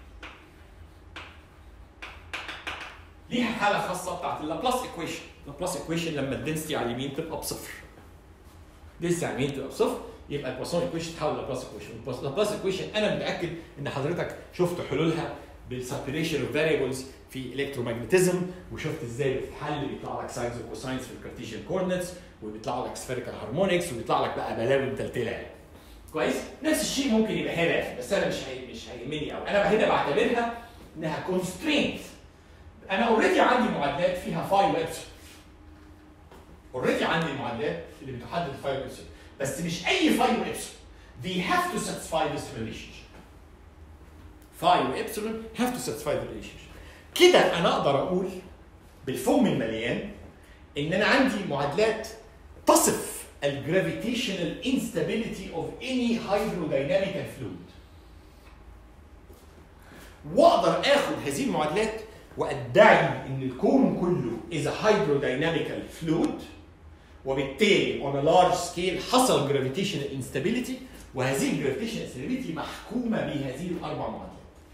ليها حاله خاصه بتاعت اللابلاس ايكويشن اللابلاس ايكويشن لما الدنسيتي على اليمين تبقى بصفر دنسيتي على اليمين تبقى بصفر يبقى البواسون ايكويشن تتحول لابلاس ايكويشن اللابلاس ايكويشن انا متاكد ان حضرتك شفت حلولها بالسبريشن اوف فاريبلز في الكترومagnetism وشفت ازاي بتتحل بيطلع لك ساينز وكوساينز في الكارتيشن كوردينتس وبيطلع لك سفيريكال هارمونكس وبيطلع لك بقى بلاوي متلتله يعني كويس نفس الشيء ممكن يبقى هنا بس انا مش هي... مش هيهمني قوي انا هنا بعتبرها انها كونسترينت انا اوريدي عندي معادلات فيها فاي وابسلون اوريدي عندي المعادلات اللي بتحدد فاي وابسلون بس مش اي فاي وابسلون they have to satisfy this relationship phi وابسلون have to satisfy the relationship كده انا اقدر اقول بالفم المليان ان انا عندي معادلات تصف الجرافيتيشنال instability of any hydrodynamical fluid واقدر اخد هذه المعادلات وادعي ان الكون كله is a hydrodynamical fluid وبالتالي on a large scale حصل gravitational instability وهذه الجرافيتيشنال instability محكومه بهذه الاربع معادلات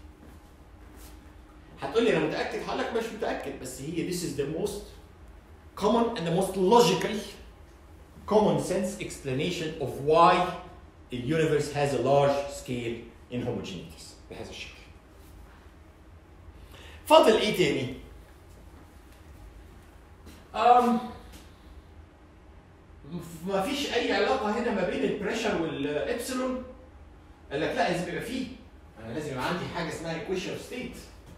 هتقول لي انا متاكد هقول لك مش متاكد بس هي this is the most common and the most logical common sense explanation of why the universe has a large scale in homogeneities بهذا الشكل. فاضل ايه تاني؟ أم ما فيش اي علاقه هنا ما بين البريشر والابسلون قال لك لا لازم يبقى فيه انا لازم يبقى عندي حاجه اسمها equation of state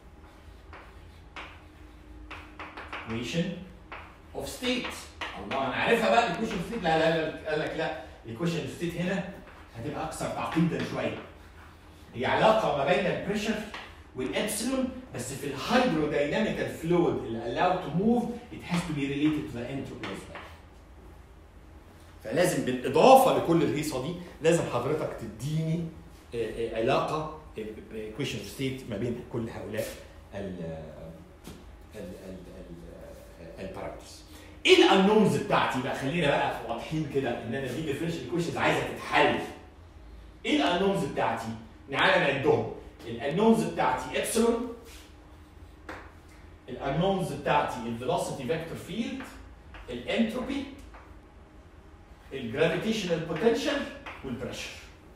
equation of state الله انا عارفها بقى الايكويشن اوف ستيت لا لا لا قال لك لا الايكويشن اوف ستيت هنا هتبقى اكثر تعقيدا شويه هي علاقه ما بين البريشر والابسلون بس في الهيدرودايناميكال فلويد اللي allowed to move it has to be related to the entropy as well فلازم بالاضافه لكل الهيصه دي لازم حضرتك تديني آه، آه، علاقه ايكويشن اوف ستيت ما بين كل هؤلاء ال البارامترز ايه الانونز بتاعتي بقى خلينا بقى واضحين كده ان انا دي ديفرنشال ايكويشنز عايزه تتحل ايه الانونز بتاعتي تعالى نعدهم الانونز بتاعتي ابسلون الانونز بتاعتي الفيلوسيتي فيكتور فيلد الانتروبي الجرافيتيشنال بوتنشال والبريشر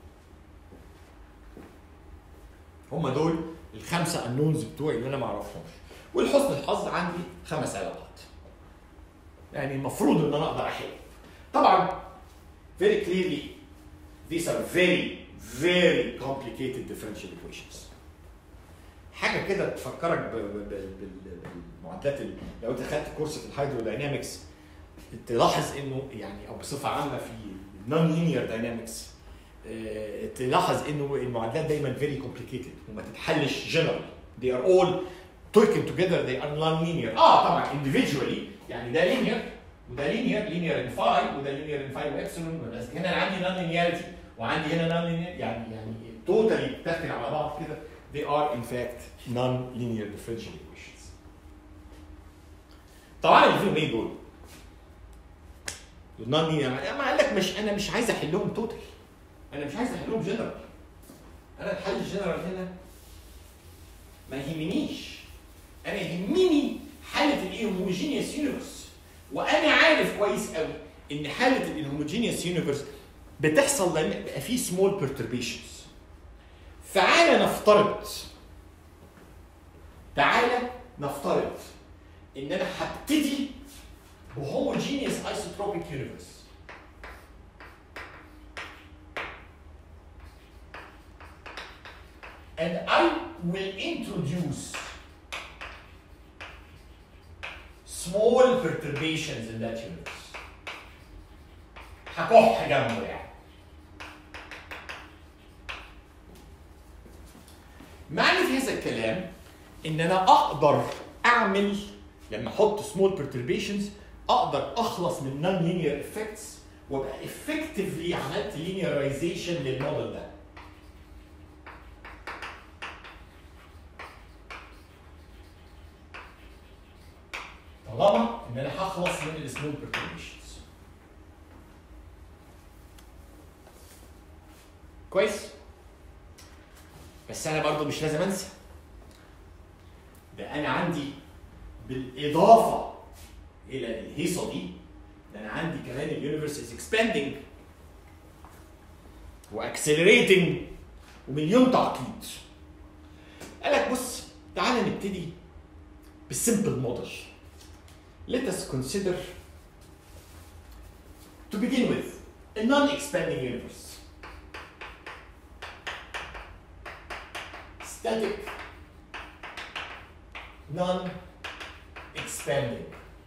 هم دول الخمسه انونز بتوعي اللي انا ما اعرفهمش ولحسن الحظ عندي خمس علاقات يعني المفروض ان انا اقدر احل طبعا very clearly these are very very complicated differential equations حاجه كده تفكرك ب- ب- ب- بال- بالمعادلات ال- لو انت خدت كورس في الهيدروداينامكس تلاحظ انه يعني او بصفه عامه في نون لينير داينامكس تلاحظ انه المعادلات دايما very complicated وما تتحلش جنرال they are all taken together they are non-linear اه طبعا individually يعني ده linear وده linear linear in phi وده linear in phi وابسلون بس هنا انا عندي non-linearity وعندي هنا non-linear يعني يعني totally بتاكل على بعض كده they are in fact non-linear differential equations طبعا اللي فيهم ايه دول؟ non linear ما قال لك مش انا مش عايز احلهم توتال انا مش عايز احلهم جنرال انا الحل الجنرال هنا ما يهمنيش انا يهمني حاله الهوموجينيوس يونيفرس وانا عارف كويس قوي ان حاله الهوموجينيوس يونيفرس بتحصل لما يبقى في سمول بيرتربيشنز تعالى نفترض تعالى نفترض ان انا هبتدي بهوموجينيوس ايسوتروبيك يونيفرس will introduce small perturbations in that universe هكح جنبه يعني معنى في هذا الكلام ان انا اقدر اعمل لما احط small perturbations اقدر اخلص من non linear effects وابقى effectively عملت linearization للموديل ده طالما ان انا هخلص من السمول perturbations كويس بس انا برضو مش لازم انسى ده انا عندي بالاضافه الى الهيصه دي ده انا عندي كمان اليونيفرس از اكسباندنج واكسلريتنج ومليون تعقيد قال لك بص تعالى نبتدي بالسمبل موديل let us consider to begin with a non-expanding universe static non-expanding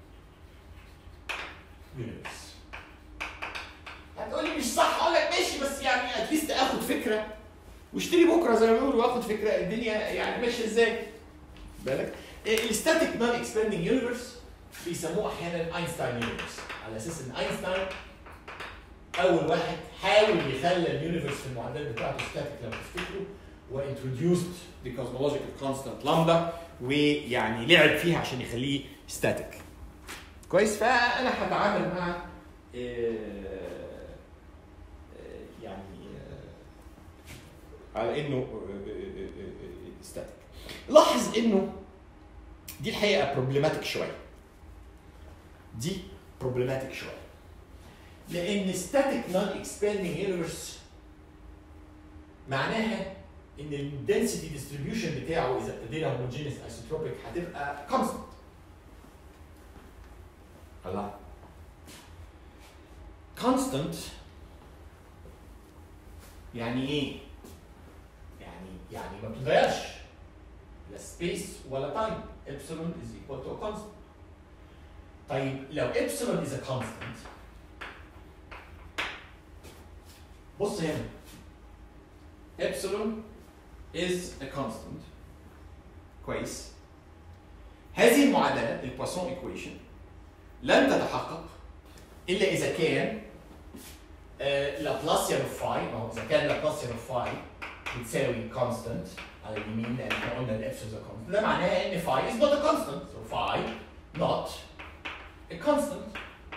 universe هتقولي مش صح اقول لك ماشي بس يعني اتليست اخد فكره واشتري بكره زي ما بيقولوا واخد فكره الدنيا يعني ماشيه ازاي بالك الستاتيك نون اكسباندنج يونيفرس بيسموه احيانا اينشتاين يونيفرس على اساس ان اينشتاين اول واحد حاول يخلي اليونيفرس في المعادلات بتاعته ستاتيك لو تفتكروا وانتروديوسد the cosmological constant لامدا ويعني لعب فيها عشان يخليه ستاتيك كويس فانا هتعامل مع يعني على انه ستاتيك لاحظ انه دي الحقيقه بروبلماتيك شويه دي بروبلماتيك شويه لان ستاتيك نون اكسباندنج يونيفرس معناها ان الدنسيتي ديستريبيوشن بتاعه اذا ابتدينا هوموجينيس ايسوتروبيك هتبقى كونستنت الله كونستنت يعني ايه؟ يعني يعني ما بتتغيرش لا سبيس ولا تايم ابسلون از ايكوال تو كونستنت طيب لو ابسلون از ا كونستنت بص هنا epsilon is a constant كويس هذه المعادلة البواسون ايكويشن لن تتحقق إلا إذا كان لابلاسيان اوف فاي ما هو إذا كان لابلاسيان اوف فاي بتساوي كونستنت على اليمين لأن احنا قلنا الإبسلون is a constant ده معناه إن فاي is not a constant so phi not a constant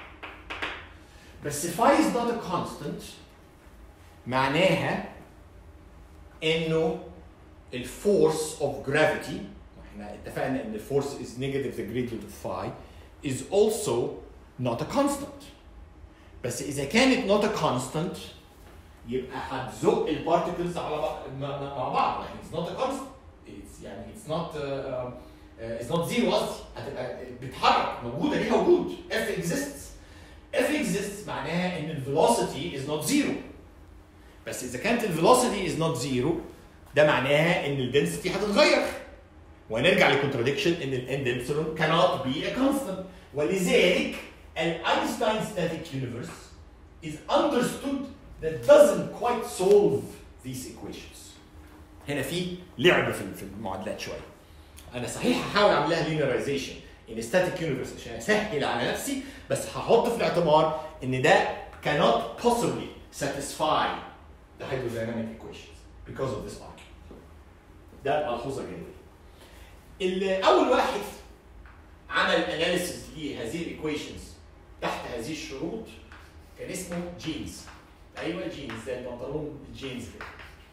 بس phi is not a constant معناها انه الفورس اوف جرافيتي احنا اتفقنا ان الفورس is negative the gradient of phi is also not a constant بس اذا كانت not a constant يبقى هتزق البارتكلز على بعض مع بعض يعني it's not a constant it's يعني it's not uh, uh, it's not zero قصدي هتبقى بتتحرك موجوده ليها وجود f exists f exists معناها ان الفيلوسيتي is not zero بس اذا كانت الفيلوسيتي از نوت زيرو ده معناها ان الدنسيتي هتتغير ونرجع للكونتراديكشن ان الاند ابسلون cannot be a constant ولذلك الاينشتاين static universe is understood that doesn't quite solve these equations هنا في لعب في في المعادلات شويه انا صحيح هحاول اعمل لها linearization in static universe عشان اسهل على نفسي بس هحط في الاعتبار ان ده cannot possibly satisfy the hydrodynamic equations because of this argument. ده ملحوظه جيده. اول واحد عمل اناليسيس لهذه الايكويشنز تحت هذه الشروط كان اسمه جينز. ايوه جينز زي البنطلون الجينز كده.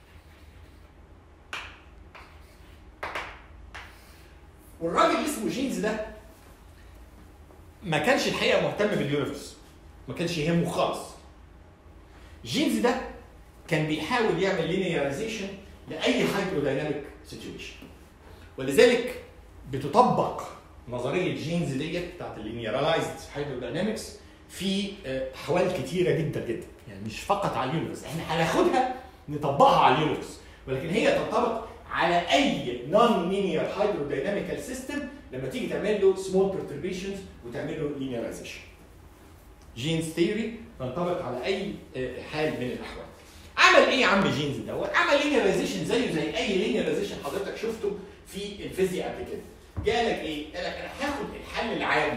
والراجل اللي اسمه جينز ده ما كانش الحقيقه مهتم باليونيفرس ما كانش يهمه خالص جينز ده كان بيحاول يعمل لينيرايزيشن لاي هايدرودايناميك سيتويشن ولذلك بتطبق نظريه جينز ديت بتاعت اللينيرايزد هايدروداينامكس في احوال كتيره جدا جدا يعني مش فقط على اليونيفرس احنا هناخدها نطبقها على اليونيفرس ولكن هي تنطبق على اي نون لينير هيدرودايناميكال سيستم لما تيجي تعمل له سمول بيرتربيشنز وتعمل له لينيرايزيشن جينز ثيوري تنطبق على اي آه، حال من الاحوال عمل ايه يا عم جينز دوت؟ عمل لينيرايزيشن زيه زي اي لينيرايزيشن حضرتك شفته في الفيزياء قبل كده. جالك ايه؟ قال لك انا هاخد الحل العام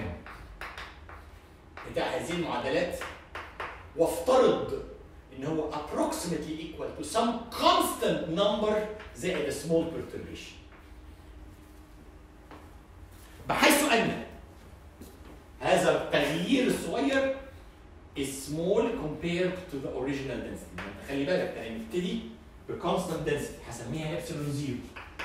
بتاع هذه المعادلات وافترض ان هو approximately equal to some constant number زائد a small perturbation. بحيث ان هذا التغيير الصغير is small compared to the original density. يعني خلي بالك ده هنبتدي بكونستانت density هسميها ابسلون زيرو.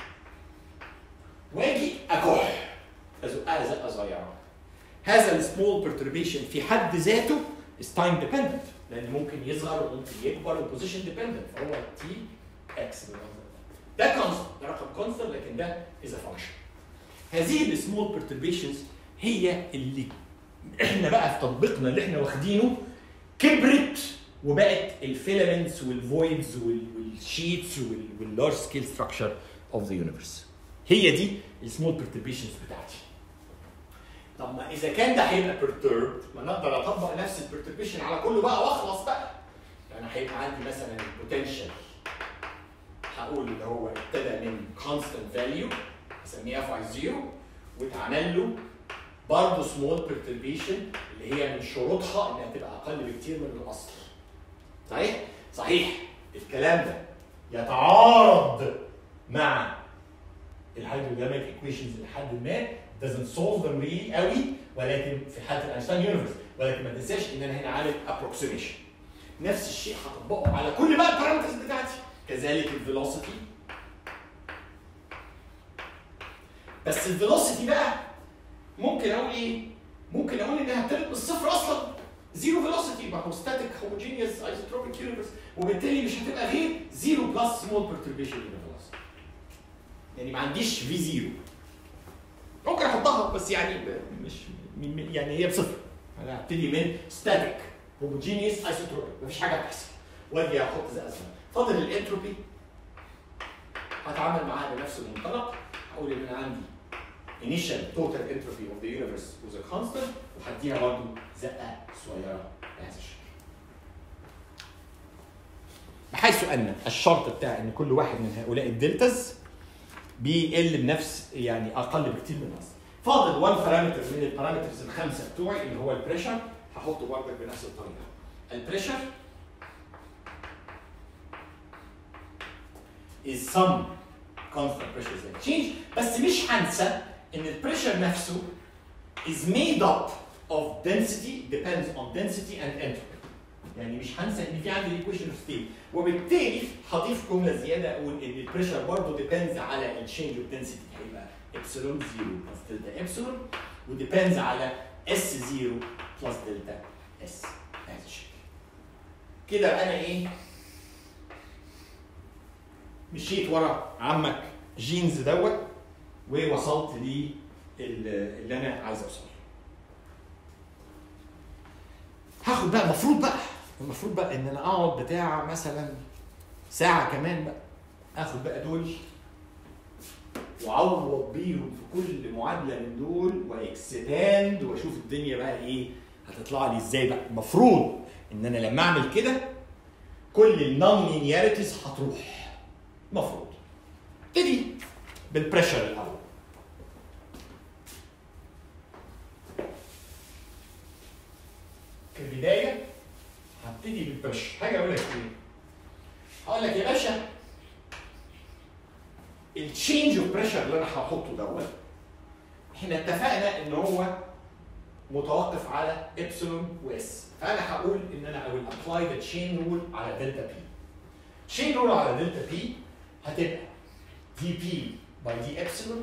واجي اكح ازقها زقه صغيره. هذا السمول perturbation في حد ذاته is time dependent لان ممكن يصغر وممكن يكبر وبوزيشن ديبندنت فهو تي اكس ده كونستنت ده رقم كونستنت لكن ده از فانكشن. هذه السمول perturbations هي اللي احنا بقى في تطبيقنا اللي احنا واخدينه كبرت وبقت الفيلامنتس والفويدز والشيتس واللارج سكيل ستراكشر اوف ذا يونيفرس هي دي السمول بيرتربيشنز بتاعتي طب ما اذا كان ده هيبقى بيرتربد ما انا اقدر اطبق نفس البيرتربيشن على كله بقى واخلص بقى يعني هيبقى عندي مثلا البوتنشال هقول اللي هو ابتدى من كونستنت فاليو اسميه اف اي 0 واتعمل له برضه سمول بيرتربيشن اللي هي من شروطها انها تبقى اقل بكتير من الاصل. صحيح؟ صحيح الكلام ده يتعارض مع الهيدروديناميك ايكويشنز لحد ما doesn't solve them really قوي ولكن في حاله الاينشتاين يونيفرس ولكن ما تنساش ان انا هنا عامل ابروكسيميشن. نفس الشيء هطبقه على كل بقى البارامترز بتاعتي كذلك الفيلوسيتي بس الفيلوسيتي بقى ممكن اقول ايه؟ ممكن اقول انها ابتدت من الصفر اصلا زيرو فيلوسيتي ما هو ستاتيك هوموجينيوس ايزوتروبيك يونيفرس وبالتالي مش هتبقى غير زيرو بلس سمول بيرتربيشن يونيفرس يعني ما عنديش في زيرو ممكن احطها بس يعني ب- مش م- م- يعني هي بصفر انا هبتدي من ستاتيك هوموجينيوس ايزوتروبيك مفيش حاجه بتحصل واجي احط زي ازمه فاضل الانتروبي هتعامل معاها بنفس المنطلق هقول ان انا عندي initial total entropy of the universe was a constant وهديها برضه زقه صغيره بهذا الشكل. بحيث ان الشرط بتاع ان كل واحد من هؤلاء الدلتاز بيقل بنفس يعني اقل بكتير من الاصل. فاضل وان بارامتر من البارامترز الخمسه بتوعي اللي هو البريشر هحطه برضك بنفس الطريقه. البريشر is some constant pressure is change بس مش هنسى ان البريشر نفسه is made up of density depends on density and entropy يعني مش هنسى ان في عندي equation of state وبالتالي هضيف جمله زياده اقول ان البريشر برضه depends على الشينج اوف density هيبقى epsilon 0 plus delta epsilon وديبندز على اس 0 plus delta اس بهذا الشكل كده انا ايه مشيت ورا عمك جينز دوت ووصلت لي اللي انا عايز اوصله هاخد بقى المفروض بقى المفروض بقى ان انا اقعد بتاع مثلا ساعه كمان بقى اخد بقى دول واعوض بيهم في كل معادله من دول واكسباند واشوف الدنيا بقى ايه هتطلع لي ازاي بقى المفروض ان انا لما اعمل كده كل النون لينياريتيز هتروح المفروض ابتدي بالبريشر الاول كبدايه هبتدي بالبريشر حاجه اقول لك ايه هقول لك يا باشا التشينج اوف بريشر اللي انا هحطه دوت احنا اتفقنا ان هو متوقف على ابسلون واس فانا هقول ان انا I will apply the chain rule على دلتا بي chain rule على دلتا بي هتبقى دي بي باي دي ابسلون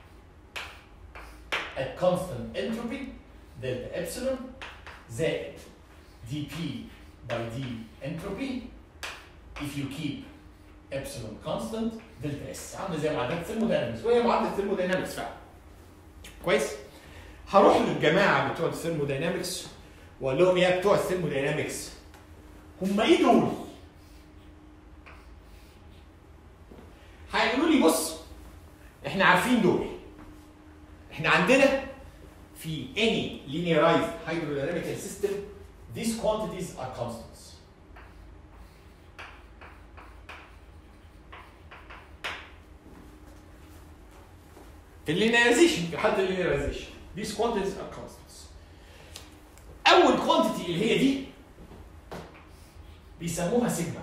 at constant entropy دلتا ابسلون زائد دي بي باي دي entropy if you keep epsilon constant دلتا اس عامله زي معادله الثيرموداينامكس وهي معادله الثيرموداينامكس فعلا كويس هروح للجماعه بتوع الثيرموداينامكس واقول لهم يا بتوع الثيرموداينامكس هم ايه دول؟ هيقولوا لي بص احنا عارفين دول احنا عندنا في any linearized hydrodynamical system these quantities are constants في اللينيرايزيشن في حالة اللينيرايزيشن these quantities are constants أول quantity اللي هي دي بيسموها سيجما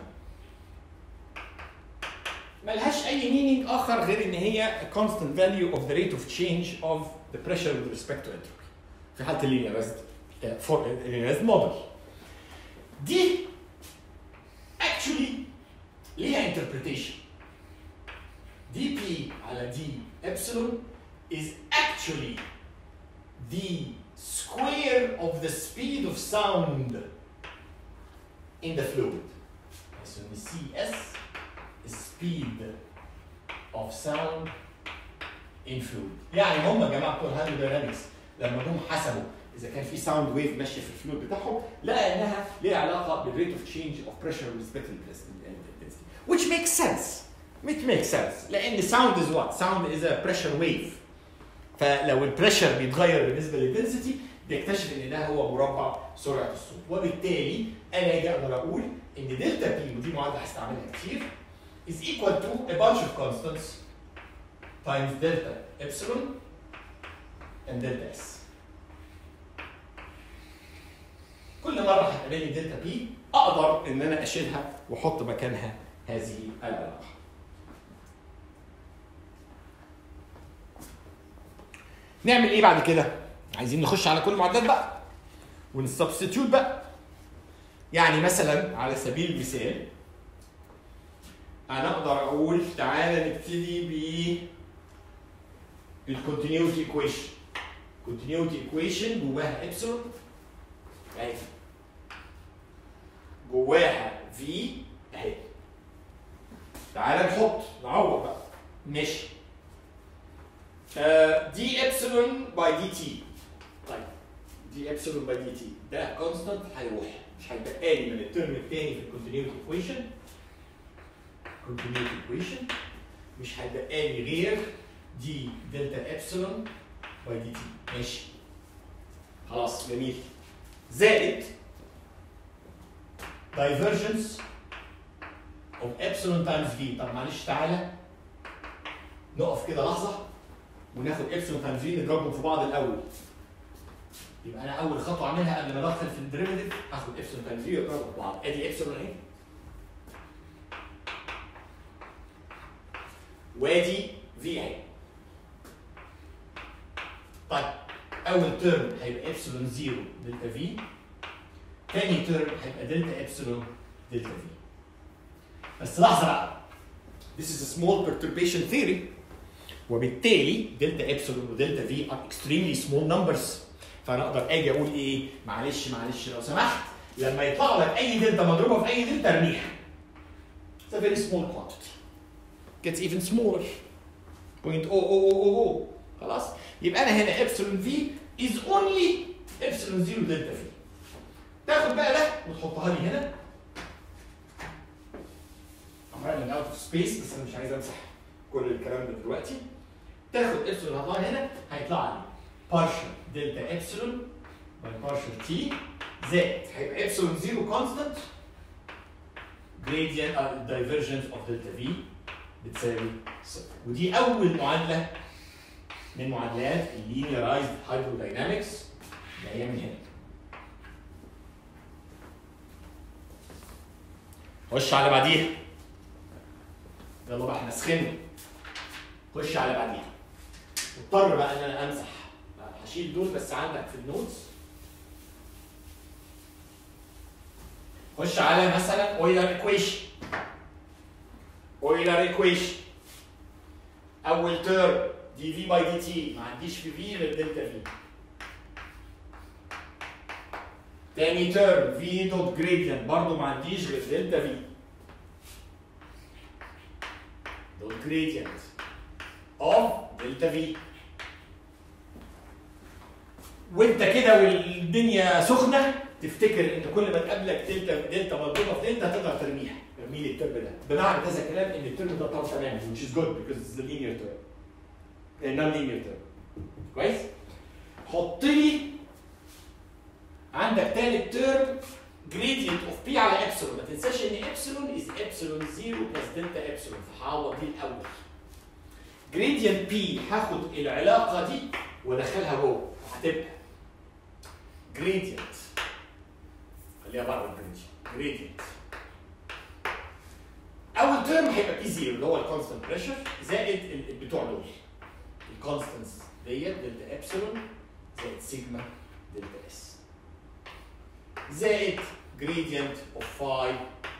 ملهاش أي meaning آخر غير إن هي a constant value of the rate of change of the pressure with respect to entropy في حالة اللينيرايزد for اللينيرايزد model دي actually ليها interpretation dp على d epsilon is actually the square of the speed of sound in the fluid. So the CS is speed of sound in fluid. يعني هم يا جماعه بتوع الهيدروداينامكس لما جم حسبوا اذا كان في ساوند ويف ماشيه في الفلويد بتاعهم لقى انها ليها علاقه بالريت اوف تشينج اوف بريشر with respect to intensity which makes sense which makes sense لان sound is what sound is a pressure wave فلو البريشر بيتغير بالنسبه للدنسيتي بيكتشف ان ده هو مربع سرعه الصوت وبالتالي انا اجي اقدر اقول ان دلتا بي ودي معادله هستعملها كتير is equal to a bunch of constants times delta epsilon and delta s كل مره هتقابلني دلتا بي اقدر ان انا اشيلها واحط مكانها هذه العلاقه نعمل ايه بعد كده؟ عايزين نخش على كل المعادلات بقى ونسبستيوت بقى يعني مثلا على سبيل المثال انا اقدر اقول تعالى نبتدي ب الكونتينيوتي ايكويشن كونتينيوتي ايكويشن جواها ابسلون اهي جواها في اهي تعالى نحط نعوض بقى ماشي دي ابسلون باي دي تي طيب دي ابسلون باي دي تي ده كونستانت هيروح مش هيبقى لي من الترم الثاني في الكونتينيوتي ايكويشن كونتينيوتي ايكويشن مش هيبقى لي غير دي دلتا ابسلون باي دي تي ماشي خلاص جميل زائد divergence of epsilon times v طب معلش تعالى نقف كده لحظه وناخد ابسلون تايمز في نضربهم في بعض الاول يبقى انا اول خطوه اعملها قبل ما ادخل في الديريفيتيف اخد ابسلون تايمز في واضربهم في بعض ادي ابسلون اهي وادي في اهي طيب اول ترم هيبقى ابسلون زيرو دلتا في تاني ترم هيبقى دلتا ابسلون دلتا في بس لحظه بقى This is a small perturbation theory وبالتالي دلتا ابسلون ودلتا في ار اكستريملي سمول نمبرز فانا اقدر اجي اقول ايه معلش معلش لو سمحت لما يطلع لك اي دلتا مضروبه في اي دلتا ارميها It's a very small quantity gets even smaller 0.0000 خلاص يبقى انا هنا ابسلون في is only ابسلون زيرو دلتا في تاخد بقى ده وتحطها لي هنا I'm running out of space بس انا مش عايز امسح كل الكلام ده دلوقتي تاخد ابسلون هطلعها هنا هيطلع لي partial دلتا ابسلون by partial t زائد هيبقى ابسلون زيرو كونستانت gradient uh, divergence of delta v بتساوي صفر ودي اول معادله من معادلات اللينيرايزد هايدروداينامكس جايه من هنا خش على بعديها يلا بقى احنا سخنا خش على بعديها مضطر بقى ان انا امسح هشيل دول بس عندك في النوتس خش على مثلا اويلر ايكويشن اويلر ايكويشن اول ترم دي في باي دي تي ما عنديش في في غير دلتا في تاني ترم في دوت جريدينت برضه ما عنديش غير دلتا في دوت جريدينت اوف دلتا في وانت كده والدنيا سخنه تفتكر ان كل ما تقابلك دلتا دلتا مضروبه في دلتا تقدر ترميها ارمي لي الترم ده بمعنى كذا كلام ان الترم ده طار تماما which is good because it's a linear term a non-linear term كويس حط لي عندك تالت ترم gradient of p على epsilon ما تنساش ان epsilon is epsilon 0 plus delta epsilon فهعوض دي الاول gradient p هاخد العلاقه دي وادخلها جوه هتبقى gradient خليها بره الجريدينت gradient اول ترم هيبقى بي 0 اللي هو الكونستنت بريشر زائد ال- بتوع دول الكونستنس ديت دلتا ابسلون زائد سيجما دلتا اس زائد جريدينت اوف فاي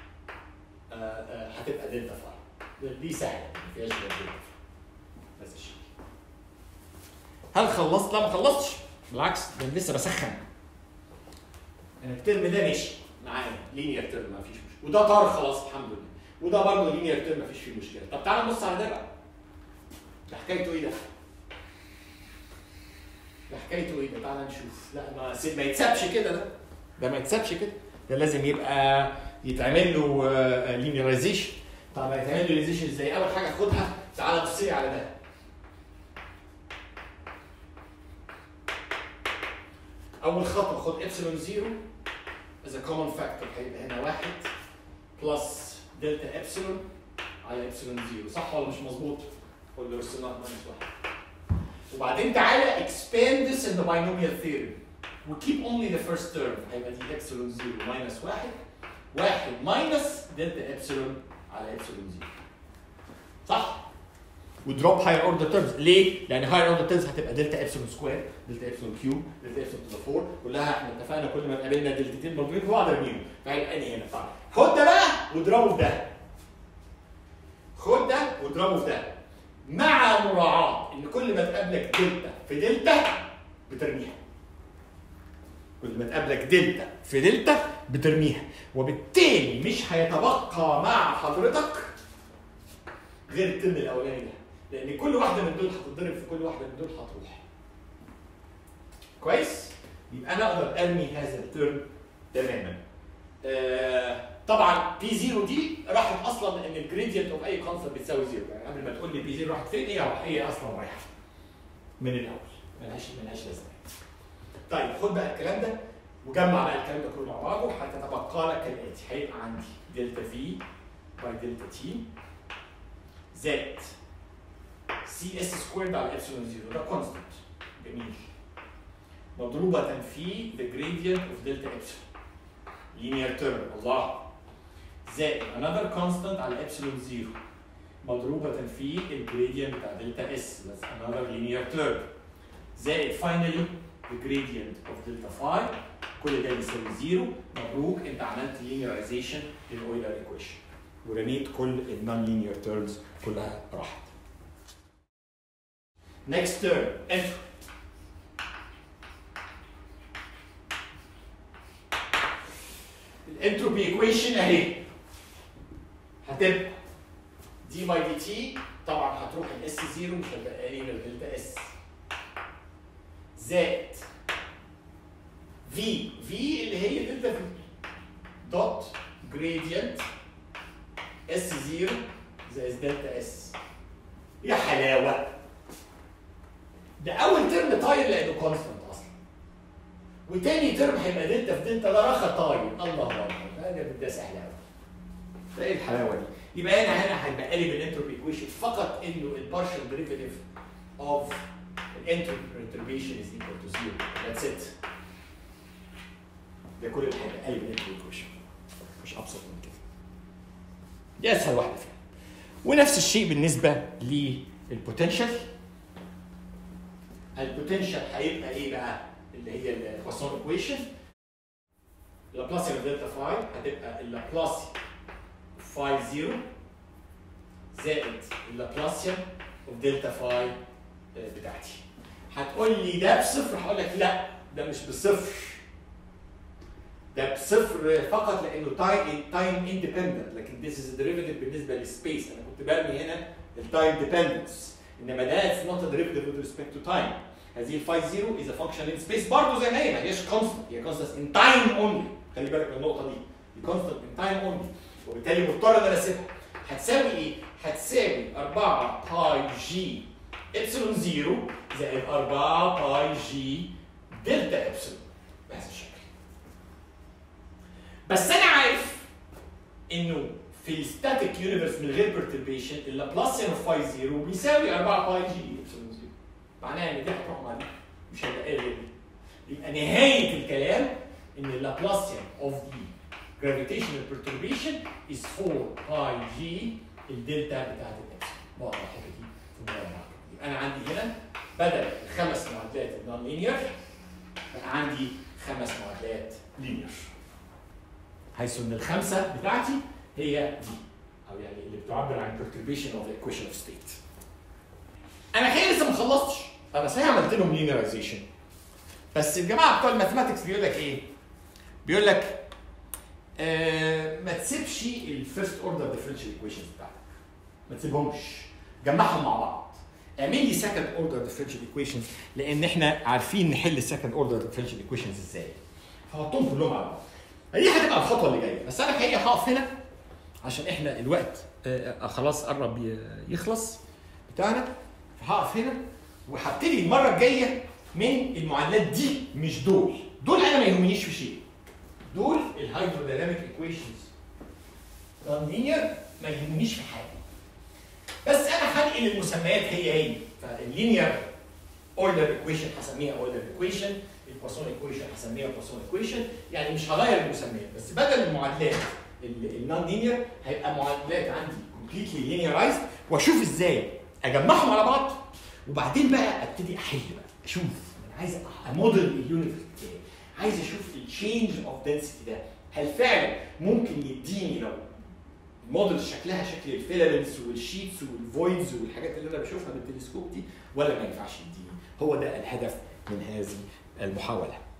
هتبقى دلتا فاي دي سهله ما فيهاش غير دلتا فاي بس الشيء هل خلصت؟ لا ما خلصتش بالعكس ده أنا لسه بسخن الترم ده ماشي معانا لينير ترم ما فيش مشكله وده طار خلاص الحمد لله وده برضه لينير ترم ما فيش فيه مشكله طب تعالى نبص على ده بقى ده حكايته ايه ده؟ ده حكايته ايه ده؟ تعالى نشوف لا ما س- ما يتسابش كده ده ده ما يتسابش كده ده لازم يبقى يتعمل له لينيرايزيشن طب هيتعمل له لينيرايزيشن ازاي؟ اول حاجه خدها تعالى بص لي على ده اول خطوه خد ابسلون زيرو as a common factor هيبقى هنا واحد بلس دلتا ابسلون على ابسلون زيرو صح ولا مش مظبوط؟ ولا رسمناها ماينس واحد وبعدين تعالى expand this in the binomial theorem و keep only the first term هيبقى دي ابسلون زيرو ماينس واحد واحد ماينس دلتا ابسلون على ابسلون زيرو صح؟ ودروب هاير اوردر تيرمز ليه؟ لان هاير اوردر تيرمز هتبقى دلتا ابسلون سكوير دلتا ابسلون كيوب دلتا ابسلون تو ذا 4 كلها احنا اتفقنا كل ما قابلنا دلتتين مضروبين في بعض ارميهم فهيبقى انهي هنا طبعا خد ده بقى واضربه في ده خد ده واضربه في ده مع مراعاة ان كل ما تقابلك دلتا في دلتا بترميها كل ما تقابلك دلتا في دلتا بترميها وبالتالي مش هيتبقى مع حضرتك غير الترم الاولاني ده لان كل واحده من دول هتتضرب في كل واحده من دول هتروح كويس يبقى انا اقدر ارمي هذا الترم تماما آه طبعا بي 0 دي راحت اصلا ان الجريدينت اوف اي كونستنت بتساوي زيرو يعني قبل ما تقول لي بي 0 راحت فين هي هي اصلا رايحه من الاول ملهاش ملهاش لازمه طيب خد بقى الكلام ده وجمع بقى الكلام ده كله مع بعضه هتتبقى لك كالاتي هيبقى عندي دلتا في باي دلتا تي زائد سي اس سكويرد على ابسلون زيرو ده كونستنت جميل مضروبة في the gradient of delta epsilon linear term الله زائد another constant على epsilon زيرو مضروبة في ال gradient بتاع delta s that's another linear term زائد finally the gradient of delta phi كل ده بيساوي زيرو مبروك انت عملت linearization للاويلر equation ورميت كل ال non linear terms كلها راحت next term enter الانتروبي ايكويشن اهي هتبقى دي باي دي تي طبعا هتروح الاس زيرو مش هتبقى لي غير دلتا اس زائد في في اللي هي دلتا في دوت جريدينت اس زيرو زائد دلتا اس يا حلاوه ده اول ترم طاير لانه كونستنت اصلا وتاني ترم هيبقى دلتا في دلتا ده رخا طاير الله اكبر ده ده سهل قوي ده ايه الحلاوه دي يبقى انا هنا هيبقى لي بالانتروبي ايكويشن فقط انه البارشال ديريفيتيف اوف الانتروبي perturbation is equal to zero that's it ده كل اللي هيبقى لي بالانتروبي ايكويشن مش ابسط من كده دي اسهل واحده فيها ونفس الشيء بالنسبه للبوتنشال البوتنشال هيبقى ايه بقى اللي هي الباسون ايكويشن لابلاسيان دلتا فاي هتبقى اللابلاسي فاي زيرو زائد اللابلاسيان اوف دلتا فاي بتاعتي هتقول لي ده بصفر هقول لك لا ده مش بصفر ده بصفر فقط لانه تايم تايم اندبندنت لكن this is a derivative بالنسبه للسبيس انا كنت برمي هنا التايم ديبندنس انما ده it's not a derivative with respect to time هذه الفاي زيرو is a function in space برضه زي ما هي ما هيش constant هي constant in time only خلي بالك من النقطه دي دي constant in time only وبالتالي مضطر ان انا اسيبها هتساوي ايه؟ هتساوي 4 باي جي ابسلون 0 زائد 4 باي جي دلتا ابسلون بهذا الشكل بس انا عارف انه في الستاتيك يونيفرس من غير بيرتربيشن اللابلاسيان اوف فاي 0 بيساوي 4 باي جي ابسلون 0 معناها ان دي هتروح مع دي مش هيبقى ايه غير دي يبقى نهايه الكلام ان اللابلاسيان اوف دي gravitational perturbation is 4 باي جي الدلتا بتاعت الاكس بقدر احط دي في المربع يبقى انا عندي هنا بدل الخمس معادلات النون لينير بقى عندي خمس معادلات لينير حيث ان الخمسه بتاعتي هي دي او يعني اللي بتعبر عن perturbation of the equation of state انا الحقيقه لسه ما خلصتش انا صحيح عملت لهم لينيرايزيشن بس الجماعه بتوع الماثماتكس بيقول لك ايه؟ بيقول لك آه ما تسيبش الفيرست اوردر ديفرنشال ايكويشنز بتاعتك ما تسيبهمش جمعهم مع بعض اعمل لي سكند اوردر ديفرنشال ايكويشنز لان احنا عارفين نحل سكند اوردر ديفرنشال ايكويشنز ازاي فحطهم كلهم على بعض دي هتبقى الخطوه اللي جايه بس انا الحقيقه هقف هنا عشان احنا الوقت آه خلاص قرب ي- يخلص بتاعنا فهقف هنا وهبتدي المره الجايه من المعادلات دي مش دول دول انا ما يهمنيش في شيء دول الهايدروديناميك ايكويشنز نون لينير ما يهمنيش في حاجه بس انا هنقل المسميات هي هي فاللينير اوردر ايكويشن هسميها اوردر ايكويشن الباسون ايكويشن هسميها باسون ايكويشن يعني مش هغير المسميات بس بدل المعادلات النون لينير هيبقى معادلات عندي كومبليتلي لينيرايزد واشوف ازاي اجمعهم على بعض وبعدين بقى ابتدي احل بقى اشوف انا عايز اموديل اليونيفرس بتاعي عايز اشوف التشينج اوف density ده هل فعلا ممكن يديني لو موديل شكلها شكل الفيلامنتس والشيتس والفويدز والحاجات اللي انا بشوفها بالتلسكوب دي ولا ما ينفعش يديني هو ده الهدف من هذه المحاوله